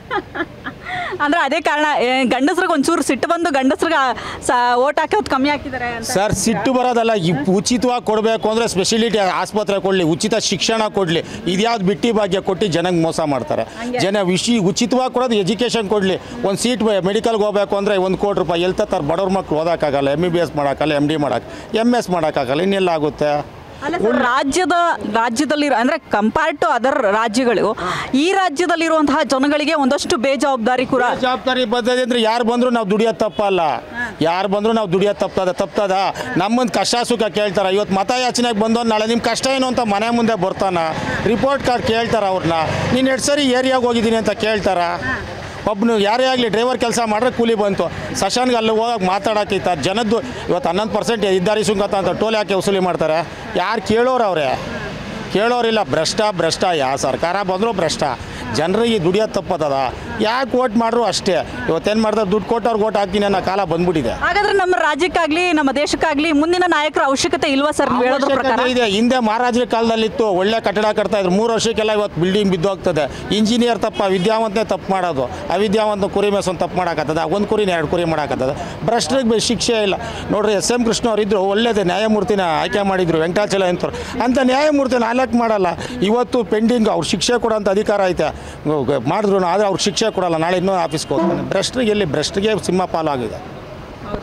ಅಂದ್ರೆ ಅದೇ ಕಾರಣ ಗಂಡಸ್ರಿಗೆ ಒಂಚೂರು ಸಿಟ್ಟು ಬಂದು ಗಂಡಸ್ರಿಗೆ ಓಟ್ ಹಾಕೋದು ಕಮ್ಮಿ ಹಾಕಿದ್ದಾರೆ ಅಂತ ಸರ್ ಸಿಟ್ಟು ಬರೋದಲ್ಲ ಈ ಉಚಿತವಾಗಿ ಕೊಡಬೇಕು ಅಂದರೆ ಸ್ಪೆಷಲಿಟಿ ಆಸ್ಪತ್ರೆ ಕೊಡಲಿ ಉಚಿತ ಶಿಕ್ಷಣ ಕೊಡಲಿ ಇದ್ಯಾವ್ದು ಬಿಟ್ಟಿ ಭಾಗ್ಯ ಕೊಟ್ಟು ಜನಕ್ಕೆ ಮೋಸ ಮಾಡ್ತಾರೆ ಜನ ವಿಷಿ ಉಚಿತವಾಗಿ ಕೊಡೋದು ಎಜುಕೇಷನ್ ಕೊಡಲಿ ಒಂದು ಸೀಟ್ ಮೆಡಿಕಲ್ಗೆ ಹೋಗಬೇಕು ಅಂದರೆ ಒಂದು ಕೋಟಿ ರೂಪಾಯಿ ಎಲ್ಲಿ ತರ್ತಾರೆ ಬಡವ್ರ ಮಕ್ಳು ಓದೋಕ್ಕಾಗಲ್ಲ ಎಮ್ ಬಿ ಬಿ ಎಸ್ ಮಾಡೋಕ್ಕಲ್ಲ ಎಮ್ ಡಿ ಮಾಡೋಕ್ಕೆ ಎಮ್ ಎಸ್ ಮಾಡೋಕ್ಕಾಗಲ್ಲ ಇನ್ನೆಲ್ಲ ಆಗುತ್ತೆ ಅಲ್ಲ ಸರ್ ರಾಜ್ಯದ ರಾಜ್ಯದಲ್ಲಿರೋ ಅಂದರೆ ಕಂಪೇರ್ ಟು ಅದರ್ ರಾಜ್ಯಗಳು ಈ ರಾಜ್ಯದಲ್ಲಿರುವಂತಹ ಜನಗಳಿಗೆ ಒಂದಷ್ಟು ಬೇಜವಾಬ್ದಾರಿ ಕೂಡ ಜವಾಬ್ದಾರಿ ಬರ್ತದೆ ಅಂದ್ರೆ ಯಾರು ಬಂದರೂ ನಾವು ದುಡಿಯೋದು ತಪ್ಪಲ್ಲ ಯಾರು ಬಂದರೂ ನಾವು ದುಡಿಯೋದು ತಪ್ಪದ ತಪ್ಪದ ನಮ್ಮೊಂದು ಕಷ್ಟ ಸುಖ ಕೇಳ್ತಾರೆ ಇವತ್ತು ಮತ ಯಾಚನೆಗೆ ಬಂದು ನಾಳೆ ನಿಮ್ಮ ಕಷ್ಟ ಏನು ಅಂತ ಮನೆ ಮುಂದೆ ಬರ್ತಾನ ರಿಪೋರ್ಟ್ ಕಾರ್ಡ್ ಕೇಳ್ತಾರೆ ಅವ್ರನ್ನ ನೀನು ಎರಡು ಸರಿ ಏರಿಯಾಗೆ ಹೋಗಿದ್ದೀನಿ ಅಂತ ಕೇಳ್ತಾರ ಒಬ್ಬನು ಯಾರೇ ಆಗಲಿ ಡ್ರೈವರ್ ಕೆಲಸ ಮಾಡಿದ್ರೆ ಕೂಲಿ ಬಂತು ಸಶನ್ಗೆ ಅಲ್ಲಿ ಹೋಗಕ್ಕೆ ಮಾತಾಡೋಕ್ಕಿತ್ತ ಜನದ್ದು ಇವತ್ತು ಹನ್ನೊಂದು ಪರ್ಸೆಂಟ್ ಇದ್ದಾರಿ ಸುಂಕತ ಅಂತ ಟೋಲ್ ಯಾಕೆ ವಸೂಲಿ ಮಾಡ್ತಾರೆ ಯಾರು ಕೇಳೋರು ಅವರೇ ಕೇಳೋರಿಲ್ಲ ಭ್ರಷ್ಟ ಭ್ರಷ್ಟ ಯಾವ ಸರ್ಕಾರ ಬಂದರೂ ಭ್ರಷ್ಟ ಜನರಿಗೆ ದುಡಿಯೋದು ತಪ್ಪದದ ಯಾಕೆ ಓಟ್ ಮಾಡ್ರು ಅಷ್ಟೇ ಇವತ್ತೇನು ಮಾಡ್ತಾರೆ ದುಡ್ಡು ಕೊಟ್ಟವ್ರಿಗೆ ಓಟ್ ಹಾಕ್ತೀನಿ ಅನ್ನೋ ಕಾಲ ಬಂದ್ಬಿಟ್ಟಿದೆ ಹಾಗಾದ್ರೆ ನಮ್ಮ ರಾಜ್ಯಕ್ಕಾಗ್ಲಿ ನಮ್ಮ ದೇಶಕ್ಕಾಗ್ಲಿ ಮುಂದಿನ ನಾಯಕರ ಅವಶ್ಯಕತೆ ಇಲ್ವಾ ಸರ್ ನೀವು ಹೇಳೋದ್ರ ಪ್ರಕಾರ ಅವಶ್ಯಕತೆ ಇದೆ ಹಿಂದೆ ಮಹಾರಾಜರ ಕಾಲದಲ್ಲಿತ್ತು ಒಳ್ಳೆ ಕಟ್ಟಡ ಕಟ್ತಾ ಇದ್ರು ಮೂರು ವರ್ಷಕ್ಕೆಲ್ಲ ಇವತ್ತು ಬಿಲ್ಡಿಂಗ್ ಬಿದ್ದೋಗ್ತದೆ ಇಂಜಿನಿಯರ್ ತಪ್ಪ ವಿದ್ಯಾವಂತನೇ ತಪ್ಪು ಮಾಡೋದು ಅವಿದ್ಯಾವಂತ ಕುರಿ ಮೇಸೊಂದು ತಪ್ಪು ಮಾಡೋಕ್ಕತ್ತದ ಒಂದು ಕುರಿನ ಎರಡು ಕುರಿ ಮಾಡೋಕ್ಕತ್ತದ ಭ್ರಷ್ಟರಿಗೆ ಬೆ- ಶಿಕ್ಷೆ ಇಲ್ಲ ನೋಡ್ರಿ ಎಸ್ ಎಂ ಕೃಷ್ಣ ಅವ್ರು ಇದ್ರು ಒಳ್ಳೇದೇ ನ್ಯಾಯಮೂರ್ತಿನ ಆಯ್ಕೆ ಮಾಡಿದ್ರು ವೆಂಕಟಾಚಲ ಅಂತವ್ರು ಅಂತ ನ್ಯಾಯಮೂರ್ತಿನ ಅಲಕ್ ಮಾಡಲ್ಲ ಇವತ್ತು ಪೆಂಡಿಂಗ್ ಅವ್ರು ಶಿಕ್ಷೆ ಕೊಡೋಂಥ ಅಧಿಕಾರ ಐತೆ ಮಾಡಿದ್ರು ಆದರೆ ಅವ್ರು ಶಿಕ್ಷೆ ಕೊಡಲ್ಲ ನಾಳೆ ಇನ್ನೂ ಆಫೀಸ್ಗೆ ಹೋಗ್ತಾನೆ ಭ್ರಷ್ಟರಿಗೆ ಎಲ್ಲಿ ಭ್ರಷ್ಟರಿಗೆ ಸಿಂಹ ಪಾಲಾಗಿದೆ ಹೌದಾ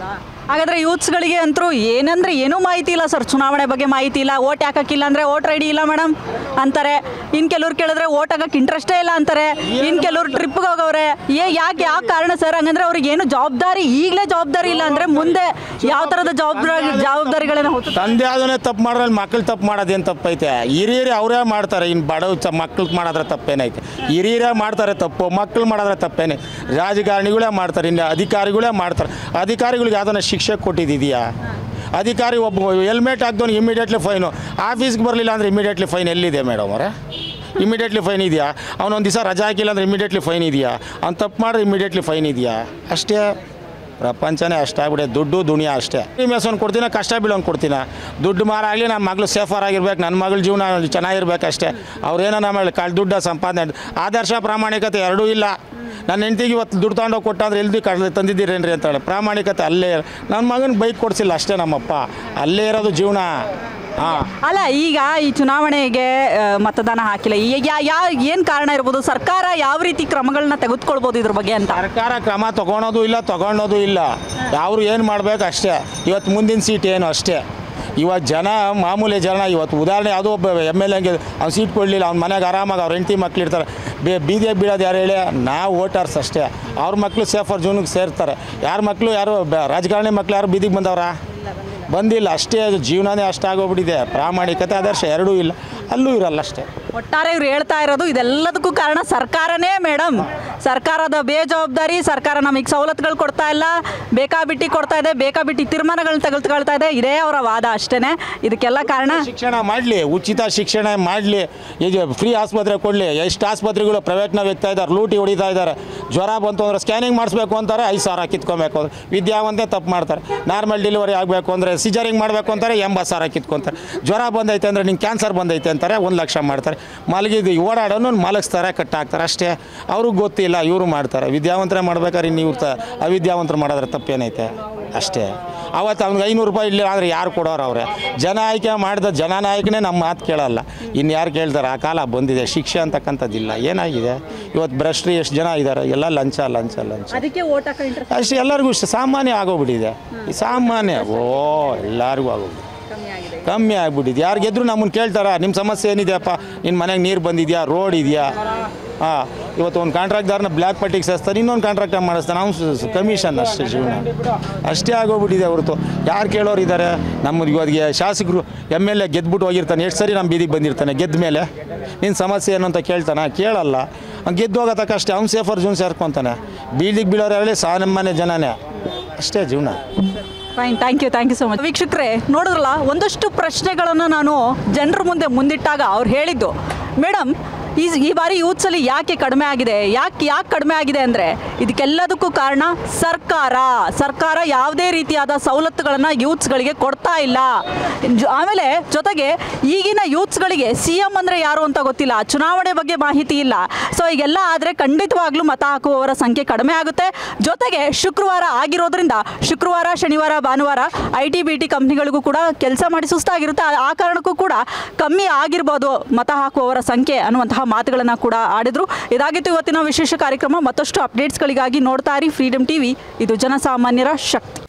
ಹಾಗಾದ್ರೆ ಯೂತ್ಸ್ಗಳಿಗೆ ಅಂತರೂ ಏನಂದ್ರೆ ಏನೂ ಮಾಹಿತಿ ಇಲ್ಲ ಸರ್ ಚುನಾವಣೆ ಬಗ್ಗೆ ಮಾಹಿತಿ ಇಲ್ಲ ಓಟ್ ಹಾಕಕ್ಕಿಲ್ಲ ಅಂದ್ರೆ ವೋಟ್ ಐ ಡಿ ಇಲ್ಲ ಮೇಡಮ್ ಅಂತಾರೆ ಇನ್ನು ಕೆಲವ್ರು ಕೇಳಿದ್ರೆ ಓಟ್ ಹಾಕಕ್ಕೆ ಇಂಟ್ರೆಸ್ಟೇ ಇಲ್ಲ ಅಂತಾರೆ ಇನ್ನು ಕೆಲವ್ರು ಟ್ರಿಪ್ಗೆ ಹೋಗವ್ರೆ ಏ ಯಾಕೆ ಯಾವ ಕಾರಣ ಸರ್ ಹಂಗಂದ್ರೆ ಅವ್ರಿಗೆ ಏನು ಜವಾಬ್ದಾರಿ ಈಗಲೇ ಜವಾಬ್ದಾರಿ ಇಲ್ಲ ಅಂದ್ರೆ ಮುಂದೆ ಯಾವ ಥರದ ಜವಾಬ್ದಾರಿ ಜವಾಬ್ದಾರಿಗಳನ್ನ ಹೊತ್ತು ತಂದೆ ಆದವನೇ ತಪ್ಪು ಮಾಡೋದ್ರಲ್ಲಿ ಮಕ್ಳು ತಪ್ಪು ಮಾಡೋದೇನು ತಪ್ಪೈತೆ ಹಿರಿಯರು ಅವರೇ ಮಾಡ್ತಾರೆ ಇನ್ನು ಬಡವ ಚ ಮಕ್ಳು ಮಾಡಿದ್ರೆ ತಪ್ಪೇನೈತೆ ಹಿರಿಯರೇ ಮಾಡ್ತಾರೆ ತಪ್ಪು ಮಕ್ಳು ಮಾಡಿದ್ರೆ ತಪ್ಪೇನೆ ರಾಜಕಾರಣಿಗಳೇ ಮಾಡ್ತಾರೆ ಇನ್ನು ಅಧಿಕಾರಿಗಳೇ ಮಾಡ್ತಾರೆ ಅಧಿಕಾರಿಗಳಿಗೆ ಯಾವ್ದನ್ನ ಶಿಕ್ಷೆ ಕೊಟ್ಟಿದ್ದಿದೆಯಾ ಅಧಿಕಾರಿ ಒಬ್ಬ ಹೆಲ್ಮೆಟ್ ಹಾಕ್ದವನು ಇಮಿಡಿಯೇಟ್ಲಿ ಫೈನು ಆಫೀಸ್ಗೆ ಬರಲಿಲ್ಲ ಅಂದರೆ ಇಮಿಡಿಯೇಟ್ಲಿ ಫೈನ್ ಎಲ್ಲಿದೆ ಮೇಡಮ್ ಅವರೇ ಇಮಿಡಿಯೇಟ್ಲಿ ಫೈನ್ ಇದೆಯಾ ಅವನೊಂದು ದಿವಸ ರಜಾ ಹಾಕಿಲ್ಲ ಅಂದರೆ ಇಮಿಡಿಯೇಟ್ಲಿ ಫೈನ್ ಇದೆಯಾ ಅವ್ನು ತಪ್ಪು ಮಾಡಿದ್ರೆ ಇಮಿಡಿಯೇಟ್ಲಿ ಫೈನ್ ಇದೆಯಾ ಅಷ್ಟೇ ಪ್ರಪಂಚನೇ ಅಷ್ಟಾಗ್ಬಿಡೆ ದುಡ್ಡು ದುನಿಯಾ ಅಷ್ಟೇ ಮೇಸೋನ್ ಕೊಡ್ತೀನ ಕಷ್ಟ ಬೀಳೋನ್ ಕೊಡ್ತೀನ ದುಡ್ಡು ಮಾರಾಗಲಿ ನನ್ನ ಮಗಳು ಸೇಫರ್ ಆಗಿರ್ಬೇಕು ನನ್ನ ಮಗಳ ಜೀವನ ಚೆನ್ನಾಗಿರ್ಬೇಕು ಅಷ್ಟೇ ಅವ್ರೇನೋ ನಮ್ಮ ಕಾಳು ದುಡ್ಡು ಸಂಪಾದನೆ ಆದರ್ಶ ಪ್ರಾಮಾಣಿಕತೆ ಎರಡೂ ಇಲ್ಲ ನನ್ನ ಹೆಂಡ್ತಿಗೆ ಇವತ್ತು ದುಡ್ಡು ತಗೊಂಡೋಗಿ ಕೊಟ್ಟಾದ್ರೆ ಎಲ್ದಿ ಕಡ್ಲೆ ತಂದಿದ್ದೀರೇನ್ರಿ ಅಂತಾಳೆ ಪ್ರಾಮಾಣಿಕತೆ ಅಲ್ಲೇ ನನ್ನ ಮಗನ ಬೈಕ್ ಕೊಡಿಸಿಲ್ಲ ಅಷ್ಟೇ ನಮ್ಮಪ್ಪ ಅಲ್ಲೇ ಇರೋದು ಜೀವನ ಹಾಂ ಅಲ್ಲ ಈಗ ಈ ಚುನಾವಣೆಗೆ ಆ, ಮತದಾನ ಹಾಕಿಲ್ಲ ಈಗ ಯಾ ಯಾವ ಏನು ಕಾರಣ ಇರ್ಬೋದು ಸರ್ಕಾರ ಯಾವ ರೀತಿ ಕ್ರಮಗಳನ್ನ ತೆಗೆದುಕೊಳ್ಬೋದು ಇದ್ರ ಬಗ್ಗೆ ಅಂತ ಸರ್ಕಾರ ಕ್ರಮ ತಗೊಳೋದು ಇಲ್ಲ ತಗೊಳೋದು ಇಲ್ಲ ಯಾರು ಏನು ಮಾಡ್ಬೇಕು ಅಷ್ಟೇ ಇವತ್ತು ಮುಂದಿನ ಸೀಟ್ ಏನು ಅಷ್ಟೇ ಇವತ್ತು ಜನ ಮಾಮೂಲಿ ಜನ ಇವತ್ತು ಉದಾಹರಣೆ ಯಾವುದೋ ಒಬ್ಬ ಎಮ್ ಎಲ್ ಎಗೆ ಅವ್ನು ಸೀಟ್ ಕೊಡಲಿಲ್ಲ ಅವ್ನ ಮನೆಗೆ ಆರಾಮಾಗಿ ಅವ್ರ ಹೆಂಡತಿ ಮಕ್ಳು ಇರ್ತಾರೆ ಬೇ ಬೀದಿಗೆ ಬೀಳೋದು ಯಾರು ಹೇಳಿ ನಾವು ವೋಟರ್ಸ್ ಅಷ್ಟೇ ಅವ್ರ ಮಕ್ಕಳು ಸೇಫರ್ ಜೂನಿಗೆ ಸೇರ್ತಾರೆ ಯಾರ ಮಕ್ಕಳು ಯಾರು ಬ- ರಾಜಕಾರಣಿ ಮಕ್ಳು ಯಾರು ಬೀದಿಗೆ ಬಂದವ್ರಾ ಬಂದಿಲ್ಲ ಅಷ್ಟೇ ಅದು ಜೀವನನೇ ಅಷ್ಟಾಗೋಗ್ಬಿಟ್ಟಿದೆ ಪ್ರಾಮಾಣಿಕತೆ ಆದರ್ಶ ಎರಡೂ ಇಲ್ಲ ಅಲ್ಲೂ ಇರಲ್ಲ ಅಷ್ಟೇ ಒಟ್ಟಾರೆ ಇವ್ರು ಹೇಳ್ತಾ ಇರೋದು ಇದೆಲ್ಲದಕ್ಕೂ ಕಾರಣ ಸರ್ಕಾರನೇ ಮೇಡಮ್ ಸರ್ಕಾರದ ಬೇಜವಾಬ್ದಾರಿ ಸರ್ಕಾರ ನಮಗೆ ಸವಲತ್ತುಗಳು ಕೊಡ್ತಾ ಇಲ್ಲ ಬೇಕಾಬಿಟ್ಟಿ ಕೊಡ್ತಾ ಇದೆ ಬೇಕಾಬಿಟ್ಟಿ ತೀರ್ಮಾನಗಳನ್ನ ತೆಗೆದುಕೊಳ್ತಾ ಇದೆ ಇದೇ ಅವರ ವಾದ ಅಷ್ಟೇ ಇದಕ್ಕೆಲ್ಲ ಕಾರಣ ಶಿಕ್ಷಣ ಮಾಡಲಿ ಉಚಿತ ಶಿಕ್ಷಣ ಮಾಡಲಿ ಈಗ ಫ್ರೀ ಆಸ್ಪತ್ರೆ ಕೊಡಲಿ ಎಷ್ಟು ಆಸ್ಪತ್ರೆಗಳು ಪ್ರೈವೇಟ್ನಾಗ ಹೋಗ್ತಾ ಇದ್ದಾರೆ ಲೂಟಿ ಹೊಡಿತಾ ಇದ್ದಾರೆ ಜ್ವರ ಬಂತು ಅಂದ್ರೆ ಸ್ಕ್ಯಾನಿಂಗ್ ಮಾಡಿಸ್ಬೇಕು ಅಂತಾರೆ ಐದು ಸಾವಿರ ಕಿತ್ಕೊಬೇಕು ಅಂದ್ರೆ ವಿದ್ಯಾವಂತೆ ತಪ್ಪು ಮಾಡ್ತಾರೆ ನಾರ್ಮಲ್ ಡೆಲಿವರಿ ಆಗಬೇಕು ಅಂದರೆ ಸಿಜರಿಂಗ್ ಮಾಡಬೇಕು ಅಂತಾರೆ ಎಂಬತ್ತು ಸಾವಿರ ಕಿತ್ಕೊತಾರೆ ಜ್ವರ ಬಂದೈತೆ ಅಂದರೆ ನಿಂಗೆ ಕ್ಯಾನ್ಸರ್ ಬಂದೈತೆ ಅಂತಾರೆ ಒಂದು ಲಕ್ಷ ಮಾಡ್ತಾರೆ ಮಲಗಿದ್ದು ಓಡಾಡೋನು ಮಲಗಿಸ್ತಾರೆ ಕಟ್ ಹಾಕ್ತಾರೆ ಅಷ್ಟೇ ಅವ್ರಿಗೆ ಗೊತ್ತಿಲ್ಲ ಇವರು ಮಾಡ್ತಾರೆ ವಿದ್ಯಾವಂತರೇ ಮಾಡ್ಬೇಕಾದ್ರೆ ಇನ್ನು ಇವ್ರು ತ ಅವಿದ್ಯಾವಂತರು ಮಾಡಿದ್ರೆ ತಪ್ಪೇನೈತೆ ಅಷ್ಟೇ ಅವತ್ತು ಅವ್ನಿಗೆ ಐನೂರು ರೂಪಾಯಿ ಇಲ್ಲ ಆದರೆ ಯಾರು ಕೊಡೋರು ಅವ್ರೆ ಜನ ಆಯ್ಕೆ ಮಾಡಿದ ಜನನಾಯಕನೇ ನಮ್ಮ ಮಾತು ಕೇಳಲ್ಲ ಇನ್ನು ಯಾರು ಕೇಳ್ತಾರೆ ಆ ಕಾಲ ಬಂದಿದೆ ಶಿಕ್ಷೆ ಅಂತಕ್ಕಂಥದ್ದಿಲ್ಲ ಏನಾಗಿದೆ ಇವತ್ತು ಭ್ರಷ್ಟರು ಎಷ್ಟು ಜನ ಇದ್ದಾರೆ ಎಲ್ಲ ಲಂಚ ಲಂಚ ಲಂಚ ಅದಕ್ಕೆ ಓಟ್ ಹಾಕೋ ಇಂಟ್ರೆಸ್ಟ್ ಅಷ್ಟು ಎಲ್ಲರಿಗೂ ಇಷ್ಟ ಸಾಮಾನ್ಯ ಆಗೋಗ್ಬಿಟ್ಟಿದೆ ಈ ಸಾಮಾನ್ಯ ಓ ಎಲ್ಲರಿಗೂ ಆಗೋಗ್ಬಿಟ್ಟಿದೆ ಕಮ್ಮಿ ಆಗ್ಬಿಟ್ಟಿದೆ ಯಾರು ಗೆದ್ರು ನಮ್ಮನ್ನು ಕೇಳ್ತಾರ ನಿಮ್ಮ ಸಮಸ್ಯೆ ಏನಿದೆಯಪ್ಪ ನಿನ್ನ ಮನೆಗೆ ನೀರು ಬಂದಿದೆಯಾ ರೋಡ್ ಇದೆಯಾ ಹಾಂ ಇವತ್ತು ಒಂದು ಕಾಂಟ್ರಾಕ್ಟ್ದಾರನ ಬ್ಲ್ಯಾಕ್ ಪಟ್ಟಿಗೆ ಸೇಸ್ತಾನೆ ಇನ್ನೊಂದು ಕಾಂಟ್ರಾಕ್ಟ್ ಮಾಡಿಸ್ತಾನೆ ಅವ್ನು ಕಮಿಷನ್ ಅಷ್ಟೇ ಜೀವನ ಅಷ್ಟೇ ಆಗೋಗ್ಬಿಟ್ಟಿದೆ ಹೊರತು ಯಾರು ಕೇಳೋರು ಇದ್ದಾರೆ ನಮ್ಮ ಇವತ್ತಿಗೆ ಶಾಸಕರು ಎಮ್ ಎಲ್ ಎ ಗೆದ್ಬಿಟ್ಟು ಹೋಗಿರ್ತಾನೆ ಎಷ್ಟು ಸರಿ ನಮ್ಮ ಬೀದಿಗೆ ಬಂದಿರ್ತಾನೆ ಗೆದ್ದ ಮೇಲೆ ನಿನ್ನ ಸಮಸ್ಯೆ ಏನು ಅಂತ ಕೇಳ್ತಾನೆ ಕೇಳಲ್ಲ ಅವ್ನು ಗೆದ್ದು ಹೋಗೋ ತಕ್ಕ ಅಷ್ಟೇ ಅವ್ನು ಸೇಫರ್ ಜೂನ್ ಸೇರ್ಕೊತಾನೆ ಬೀದಿಗೆ ಬೀಳೋರು ಹೇಳಿ ಸಾಮಾನ್ಯ ಜನನೇ ಅಷ್ಟೇ ಜೀವನ fine thank you thank you so much ವೀಕ್ಷಕರೇ ನೋಡಿದ್ರಲ್ಲ ಒಂದಷ್ಟು ಪ್ರಶ್ನೆಗಳನ್ನು ನಾನು ಜನರ ಮುಂದೆ ಮುಂದಿಟ್ಟಾಗ ಅವ್ರು ಹೇಳಿದ್ದು ಮೇಡಮ್ ಈ ಈ ಬಾರಿ ಯೂತ್ಸಲ್ಲಿ ಯಾಕೆ ಕಡಿಮೆ ಆಗಿದೆ ಯಾಕೆ ಯಾಕೆ ಕಡಿಮೆ ಆಗಿದೆ ಅಂದರೆ ಇದಕ್ಕೆಲ್ಲದಕ್ಕೂ ಕಾರಣ ಸರ್ಕಾರ ಸರ್ಕಾರ ಯಾವುದೇ ರೀತಿಯಾದ ಸವಲತ್ತುಗಳನ್ನು ಯೂತ್ಸ್ಗಳಿಗೆ ಕೊಡ್ತಾ ಇಲ್ಲ ಜೊ- ಆಮೇಲೆ ಜೊತೆಗೆ ಈಗಿನ ಯೂತ್ಸ್ಗಳಿಗೆ ಸಿ ಎಮ್ ಅಂದರೆ ಯಾರು ಅಂತ ಗೊತ್ತಿಲ್ಲ ಚುನಾವಣೆ ಬಗ್ಗೆ ಮಾಹಿತಿ ಇಲ್ಲ ಸೊ ಈಗೆಲ್ಲ ಆದರೆ ಖಂಡಿತವಾಗ್ಲೂ ಮತ ಹಾಕುವವರ ಸಂಖ್ಯೆ ಕಡಿಮೆ ಆಗುತ್ತೆ ಜೊತೆಗೆ ಶುಕ್ರವಾರ ಆಗಿರೋದ್ರಿಂದ ಶುಕ್ರವಾರ ಶನಿವಾರ ಭಾನುವಾರ ಐ ಟಿ ಬಿ ಟಿ ಕಂಪ್ನಿಗಳಿಗೂ ಕೂಡ ಕೆಲಸ ಮಾಡಿ ಸುಸ್ತಾಗಿರುತ್ತೆ ಆ- ಆ ಕಾರಣಕ್ಕೂ ಕೂಡ ಕಮ್ಮಿ ಆಗಿರ್ಬೋದು ಮತ ಹಾಕುವವರ ಸಂಖ್ಯೆ ಅನ್ನುವಂತಹ ಮಾತುಗಳನ್ನು ಕೂಡ ಆಡಿದ್ರು ಇದಾಗಿತ್ತು ಇವತ್ತಿನ ವಿಶೇಷ ಕಾರ್ಯಕ್ರಮ ಮತ್ತಷ್ಟು ಅಪ್ಡೇಟ್ಸ್ಗಳಿಗಾಗಿ ನೋಡ್ತಾ ಇರಿ ಫ್ರೀಡಮ್ ಟಿವಿ ಇದು ಜನಸಾಮಾನ್ಯರ ಶಕ್ತಿ